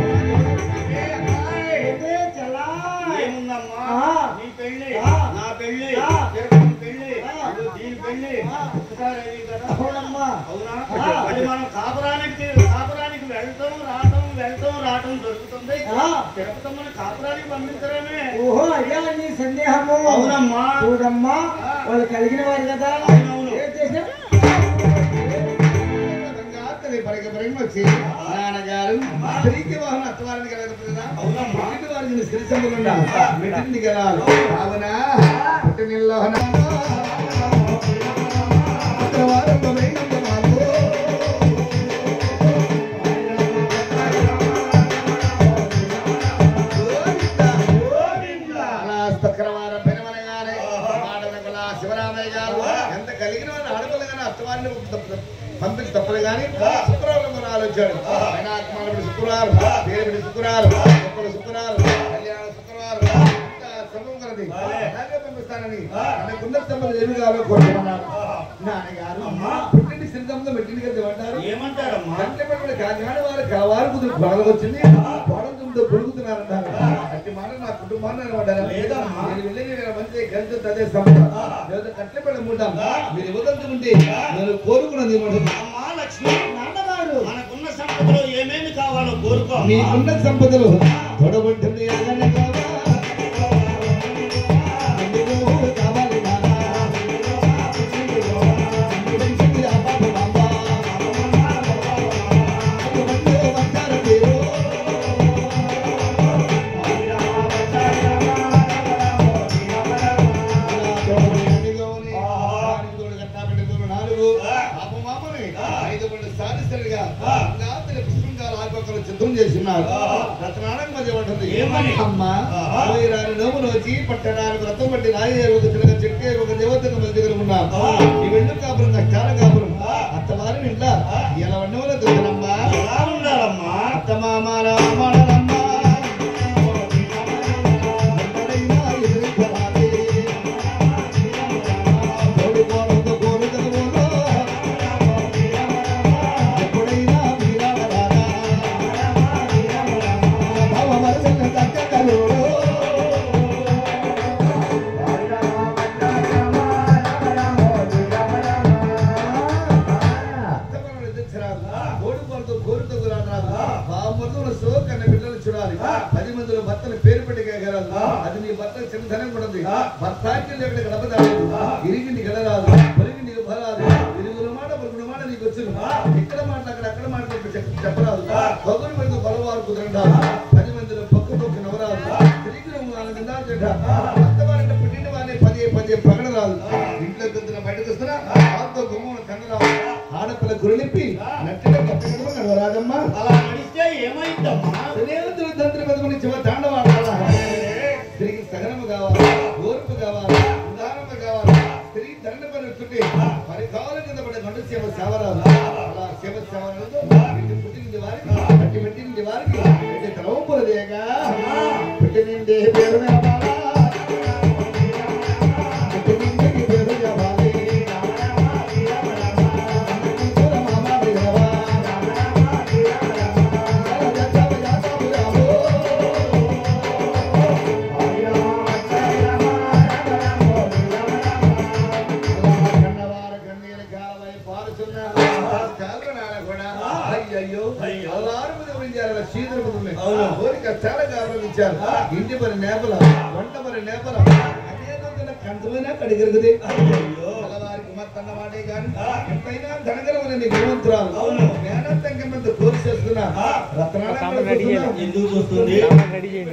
ఏంటే చల్లా? ఏముందమ్మా? ఆ. నీ పెళ్ళి, ఆ. నా పెళ్ళి, ఆ. తిరుపతి పెళ్ళి, ఆ. ఇదిగో దీని పెళ్ళి, ఆ. ఒకసారి అయ్యింది కదా? అవునమ్మా. అవునా? ఆ. అది మనం కాపురానికి కాపురానికి వెళ్తాం రావటం వెళ్తాం రావటం దొరుకుతుంది ఆ. తిరుపతమ్మని కాపురానికి పంపించడమే ఓహో అదే నీ సందేహము అవునమ్మా. చూడమ్మా ఆ. వాళ్ళు కలిగిన వారు కదా అవునవును. ఏం చేసినా పరిగ పరిగ వచ్చి నాన్నగారు స్త్రీకి వాహన అత్తవారిని కలగదు అవునమ్మా. వారికి స్త్రీ సంబంధం మెట్టింది కదా అవునా పుట్టి నీళ్ళ శుక్రవారం పెనమనగానే మాటలకు నా శివరామయ్య గారు ఎంత కలిగిన వాడిని ఆడపిల్ల కానీ అత్తవారిని పంపించి తప్పదు కానీ శుక్రవారం మన ఆలోచాడు అయినాత్మానబడి శుక్రవారం పేరుబడి శుక్రవారం ఒక్కడు శుక్రవారం కళ్యాణ శుక్రవారం ఇంత శుభం కలది అలాగే పంపిస్తానని మనకున్న సంబంధం ఏమి కావాలో కోరుకున్నాను నాన్నగారు పుట్టింటి సిద్ధంతో పెట్టింది కదా ఏమంటారు ఏమంటారమ్మా గంటల పట్టుకుని కాకినాడ వారు కావారు కుదురు గొడవలు వచ్చింది గొడవలతో పొడుగుతున్నారంటారు అట్టి మాట నా కుటుంబాన్ని అనబడ్డారు లేదమ్మా. నేను వెళ్ళి నేను మంచి కలిసి అదే సంబంధం లేదా కట్ల పడ ఉంటాం మీరు ఇవ్వదలుచుకుంటే నేను కోరుకున్నది ఏమంటుంది అమ్మా లక్ష్మి నాన్నగారు మనకున్న సంపదలో ఏమేమి కావాలో కోరుకో అమ్మా. మీకున్న సంపదలు తొడగొట్టింది ఏదైనా కావాలా? అందుకు కావాలి నాన్నా. అందుకు ఆ పాప బాబా. అందుకు వంటార పేరు. సిద్ధం చేస్తున్నారు రత్నాలకు మధ్య ఉంటుంది ఏమని? అమ్మా పోయిరాని నోములు వచ్చి పట్టణానికి వ్రతం పట్టి నాయ ఒక తిరగ చెట్టే ఒక దేవతకు మధ్య దగ్గర ఉన్నాం ఈ వెళ్ళు కాపురం కష్టాల కాపురం అత్తవారి ఇంట్లో ఇలా వండవల దొరికినమ్మా ఎలా ఉండాలమ్మా అత్తమామ రామాడనమ్మ ఎక్కడైనా ఎదురుపడాలి. తోడు కోడలతో కోరికలు పోలో. ఎప్పుడైనా మీరాడరాదా. భవవరసన దక్కగలు. అత్తమామలు ఎదురుచరాదు. తోడు కోడలతో కోరికలు రాదు. బామ్మర్దుల సోకన్న పిల్లలు చూడాలి పది మందిలో భర్తలు పేరు పెట్టి కేగలదు అది నీ భర్త చిన్నతనం కూడా ఉంది భర్తాకి లేకుండా గడప దాడలేదు ఇరిగి నీ గడరాదు పొరిగి నీకు బలాదు ఇరుగుల మాట పొరుగుల మాట నీకు వచ్చును ఇక్కడ మాట అక్కడ అక్కడ మాట నీకు చెప్- చెప్పరాదు పగులు పెడుతూ బలవారు కుదరంటారు పది మందిలో పక్కు పక్కు నవరాదు తిరిగి నువ్వు నాలుగు దినాలు తింటా అత్తవారంటే పుట్టిన వారిని పదే పదే పగడరాదు ఇంట్లో తింటున్న బయటకు వస్తున్నా ఆతో గుమ్మను కన్నరాదు ఆడపిల్ల గురినిప్పి నట్టిగా పక్కన నడవరాదమ్మా అలా నడిస్తే ఏమైందమ్మా స్నేహితులు తంత్రి పదమని చివ తాండవాడాలా స్త్రీకి సహనము కావాలి ఓర్పు కావాలి ఉదాహరణ కావాలి స్త్రీ దండ పని వచ్చుంటే పరికాల కింద పడే గంట సేవ సేవరాదు అలా సేవ సేవరాదు పెట్టి పుట్టింది వారికి పట్టి పెట్టింది వారికి పెట్టి తలవంపులదేగా పెట్టింది పేరు నిలవాలా పెట్టింది పేరు నిలవాలి మామ నిలవా ఇంటి మరి నేపల వంట మరి నేపల కంటమైనా కడిగరుగుది అయ్యో వారికి కుమార్తెన్న మాటే గాని ఎంతైనా ధనగరమైన నీ భగవంతురాలు అవును. జ్ఞానంతం కింద కోరి చేస్తున్నా రత్నాల కామన్ రెడీ చేయాలి. ఎందుకు చూస్తుంది రెడీ చేయండి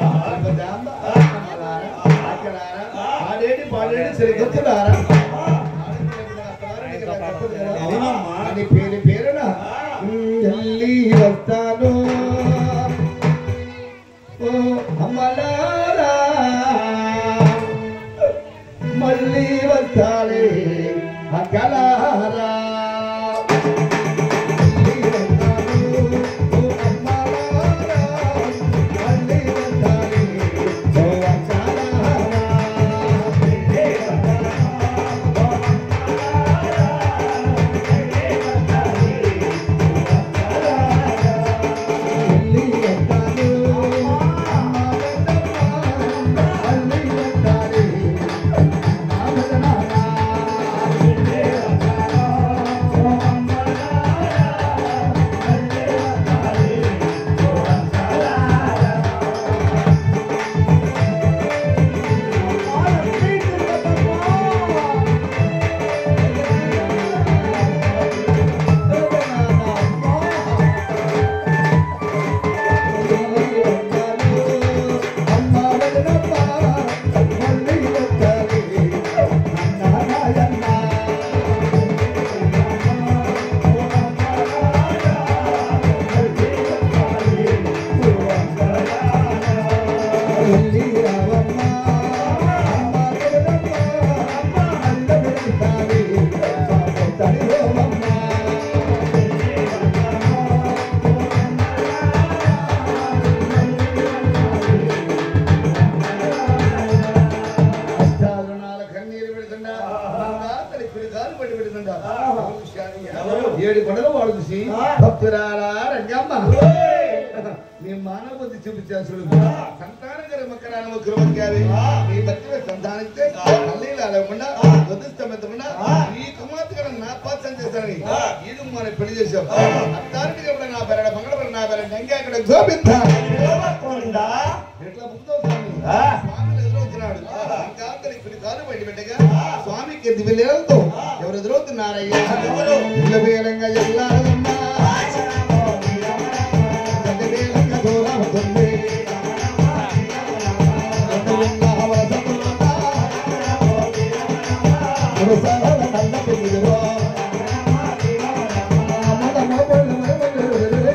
ఆడేడి పాడేడి సరిగొచ్చులారా అవునమ్మా. అని పేరు పేరున ఎల్లి వస్తాను ఓ అమ్మలారా మళ్ళీ వస్తాలే అక్కలారా మళ్ళీ వస్తాను ఓ అమ్మలారా మళ్ళీ వస్తాలే ఓ అక్కలారా కన్నీరు పెడుతుండా తల్లి పిల్లగాలు పడి పెడుతుండా ఏడు కొండలు వాడు చూసి భక్తురారా రంగమ్మ నీ మానవ బుద్ధి చూపించాల్సిన సంతానం గారి మక్కరాన ఒకరు నీ భక్తి సంతానిస్తే తల్లి లేకుండా వదిస్తమెత్తకుండా ఈ కుమార్తె గారు నా పాత్రం చేశారని ఇది మన పెళ్లి చేశాం అత్తారికి కూడా నా పేర మంగళపడ నా పేర గంగా అక్కడ గోవింద దేవకొండ. ఎట్లా ముందో స్వామి ఆ. స్వామి ఎదురవుతున్నాడు ఇంకా అతని ఇప్పుడు కాలు బయట పెట్టగా స్వామికి దివ్యలేలతో ఎవరు ఎదురవుతున్నారయ్యా దివ్యవేలంగా ఎల్లారమ్మా దివ్యవేలంగా దూరవుతుంది రంగులున్న వరసములున్న కురసాల నల్ల పెళ్ళిలో అమల మోపళ్ళు మరమలు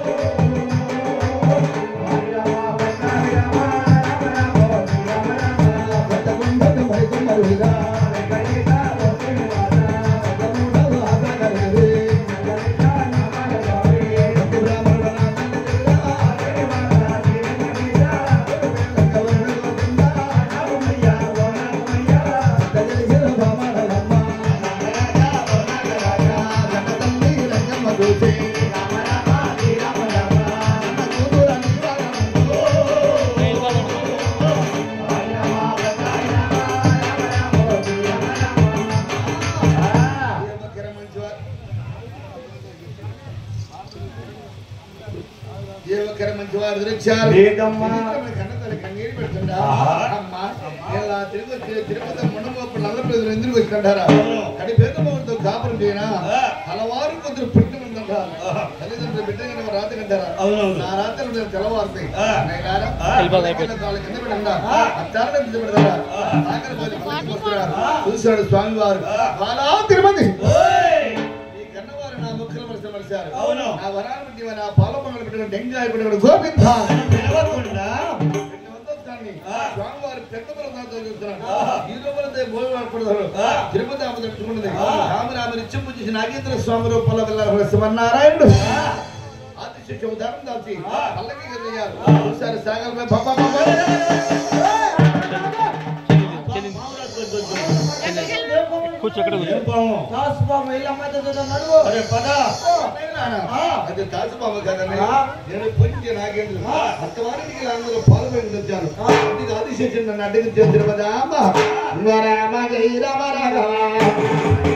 దేవకర మంచి వారు ఎదురొచ్చారు లేదమ్మా. కన్నతల్లి కన్నీరు పెడుతుందా ఆహా. అమ్మా ఇలా తిరుగు తిరు- తిరుపతి మండపం నల్ల ప్రజలు ఎందుకు వచ్చింటారా కడి పేదమవుతో కాపురం చేయనా హలవారు కొందరు పుట్టి ఉందంటారు తల్లిదండ్రులు బిడ్డ కంటే రాత కంటారా అవునవును. నా రాత్రి నేను తెల్లవారుతాయి ఆ. నైనారా? వెళ్ళిపోదు, అయిపోయింది. వాళ్ళ కింద పెట్టండా అత్తారణ కింద పెడతారా ఆఖరి పోయి పక్కకి వస్తున్నారు. చూశాడు స్వామి వారు బాలా తిరుమతి ఓయ్! ఈ కన్నవారు నా ముక్కలు మనిషి మనిషారు అవును. నా వరాలు పెట్టి నా పాల మంగళ పెట్టుకుని డెంగాయ పెట్టుకుని గోవింద దేవకొండ. రెండు వందలు ఆ. స్వామివారి పెద్ద బృందాలతో చూస్తున్నాడు ఆహా. ఈ లోపలతే భోజనం ఆ. తిరుపతి ఆమె పెట్టుకున్నది ఆ. రామరామ నిత్యం పూజించి నాగేంద్ర స్వామి రూపంలో వెళ్ళారు శివనారాయణుడు ఆ. ఆదిశిష్య ఉదాహరణ దాల్చి ఆ. పల్లకి గదిలేయారు ఆ. చూసారు సాగర్ బాబా కూర్చో ఇక్కడ కూర్చో ఏం పాము? అరే పద అది కాసుబాబు కదండి ఆ. నేను పొంచి నాగేంద్ర ఆ. అత్తవారికి అందరూ పాల్గొని వచ్చాను అది ఆదిశేషన్ నన్ను అడ్డగించాను తిరుపతి అమ్మ రామ జై రామ రాఘవ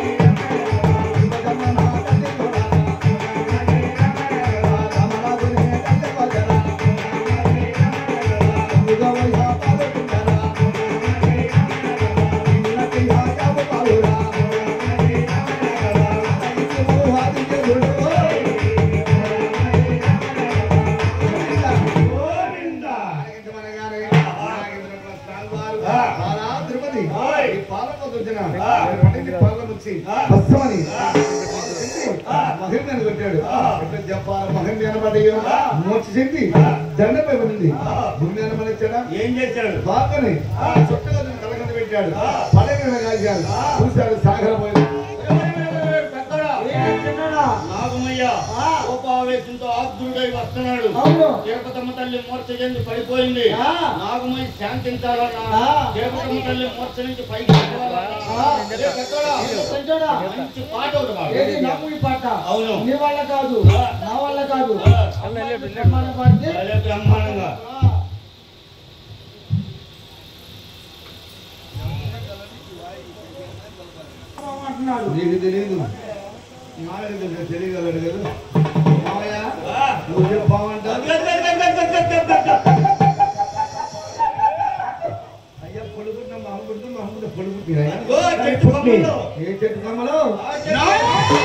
బస్సమని మహిళని కొట్టాడు ఎట్లా చెప్పాలి మహిళ అనబడి మోక్ష శక్తి దండపై ఉంది భూమి అనమనిచ్చాడా ఏం చేశాడు బాకని చుట్టగా కలగంట పెట్టాడు పడగన కాల్చాడు చూశాడు సాగర పోయి నాగమయ్య కోపావేశంతో ఆగ్రుడై వస్తున్నాడు అవును. తిరుపతమ్మ తల్లి మూర్ఛ చెంది పడిపోయింది ఆ. నాగమయ్య శాంతించాలన్నా ఆ. తిరుపతమ్మ తల్లి మూర్ఛ నుంచి పైకి రావాలన్నా? ఏ పెద్దోడా? పెద్దోడా? మంచి పాట ఒకటి పాడు. ఏది నమ్ముడి పాట అవును. నీ వల్ల కాదు ఆ. నా వల్ల కాదు ఆ. బ్రహ్మాండ పాడితే భలే బ్రహ్మాండంగా అంటున్నాడు నీకు తెలియదు మాకు తెలుసు, తెలియగలడు కదా మామయ్య ఆ. నువ్వు చెప్పావంట అయ్యా పొడుగున్న మహమ్మడు మహమ్మడు పొడుగుతున్నాయి ఓ, చెట్టు కొమ్మలు. ఏ చెట్టు కమ్మలు ఆ చెట్టు.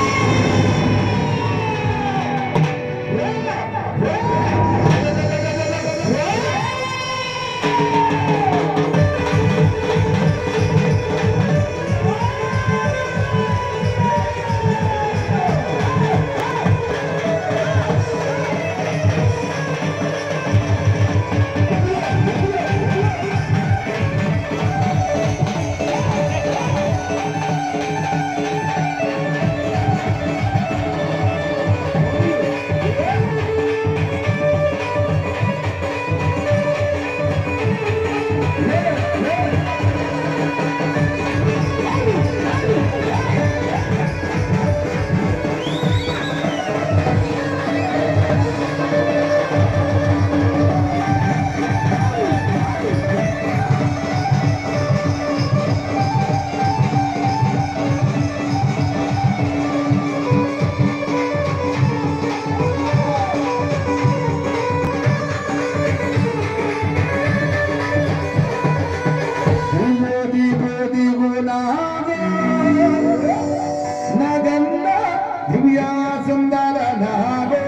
నగన్న దివ్యా సుందర నాగో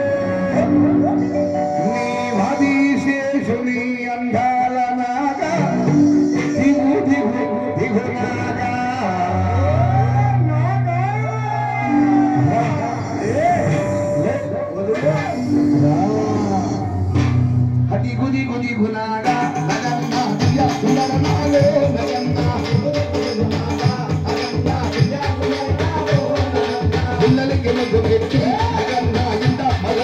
నీ మదిశేషుని అందాల నాగ దిగు దిగు దిగు నాగా దిగు దిగు దిగు నాగా నగన్న దివ్యా సుందర నాగో నగన్న పిల్లలకి ముగ్గు పెట్టి నగన్న ఇంత మగ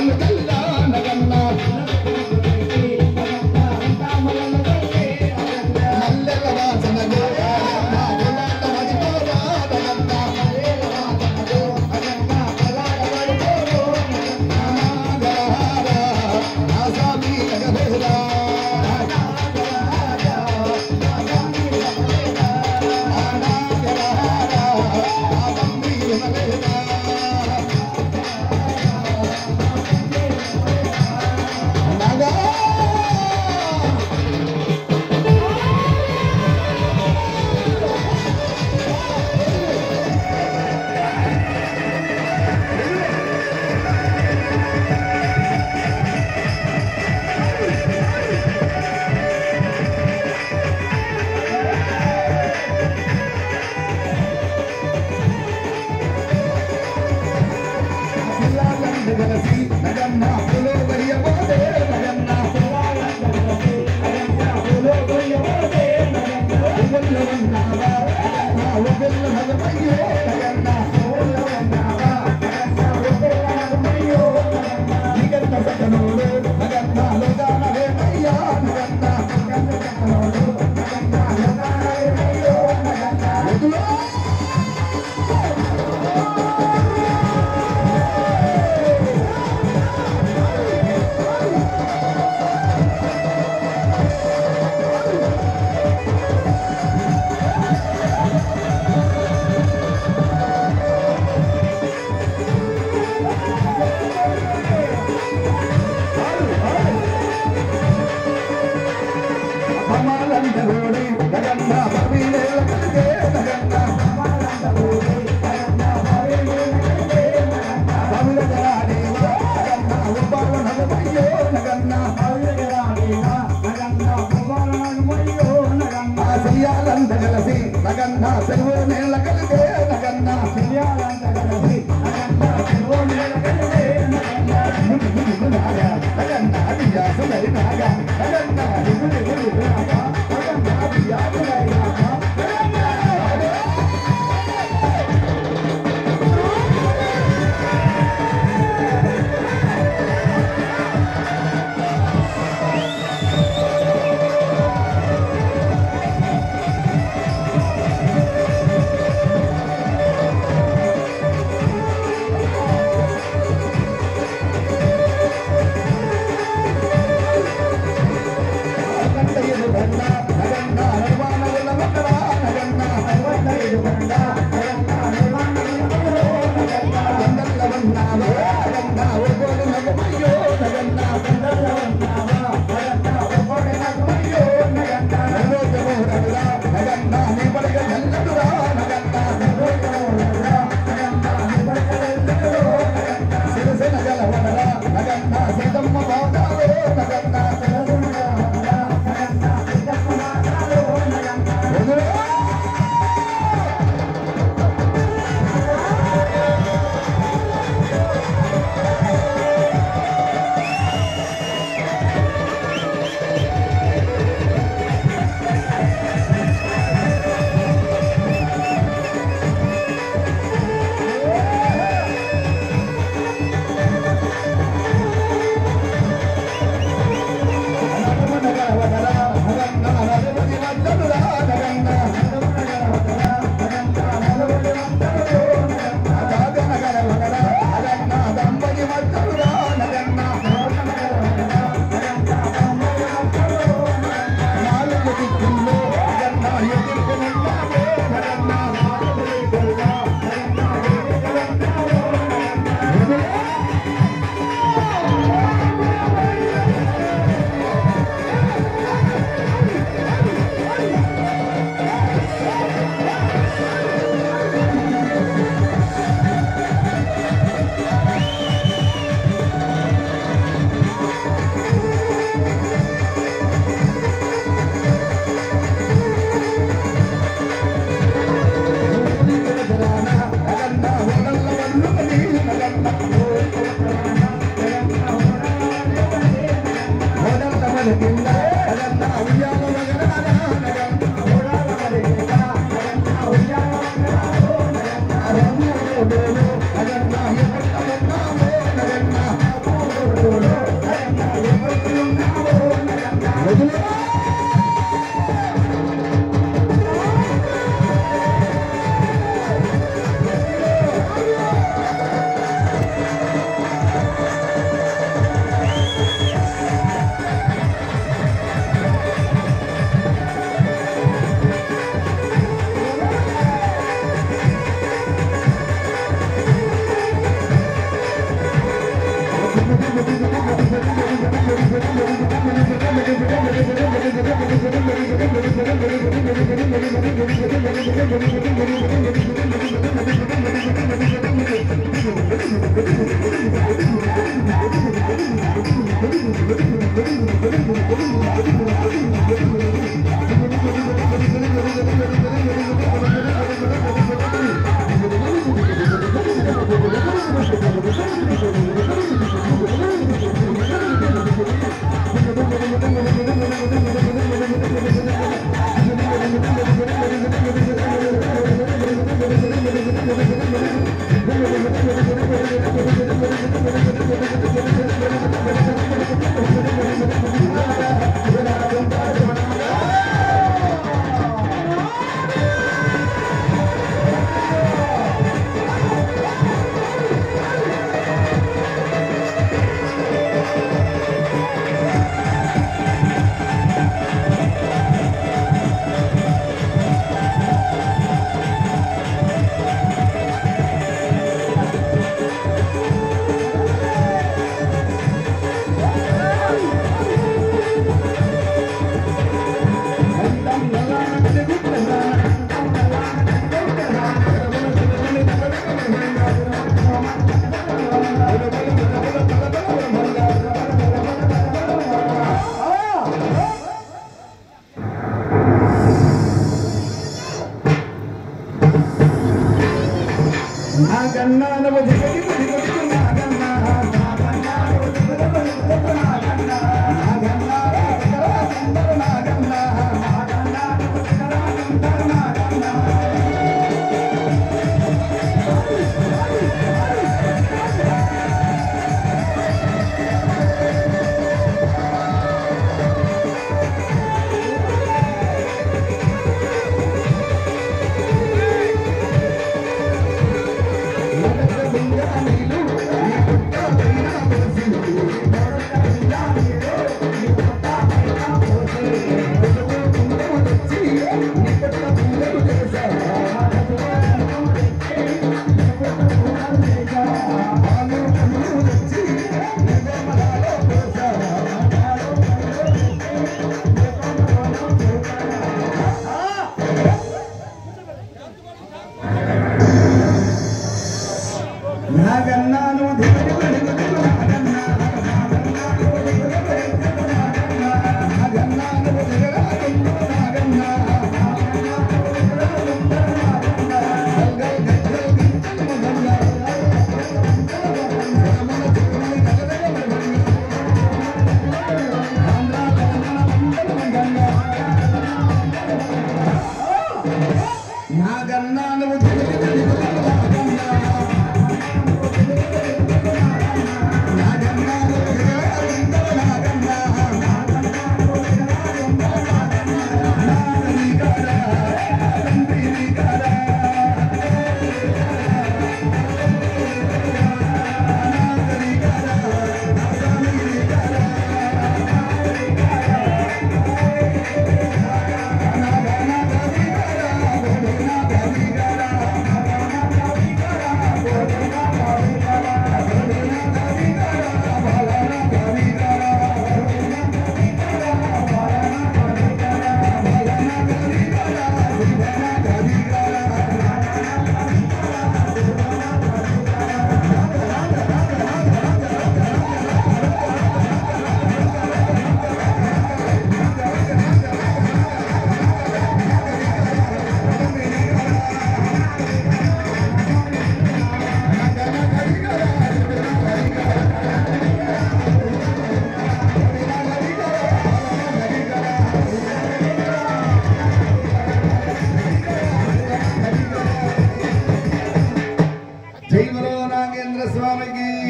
ఆ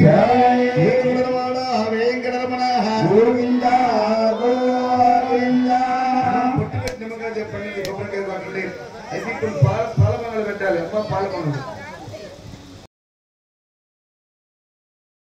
ఏడుగురవాడ వెంకటరమణ గోవింద గోవింద పుట్టిన నిమ్మకాయ చెప్పండి కొబ్బరికాయ కొట్టండి అయితే ఇప్పుడు పాల పాలకొండలు పెట్టాలి అమ్మ పాలకొండలు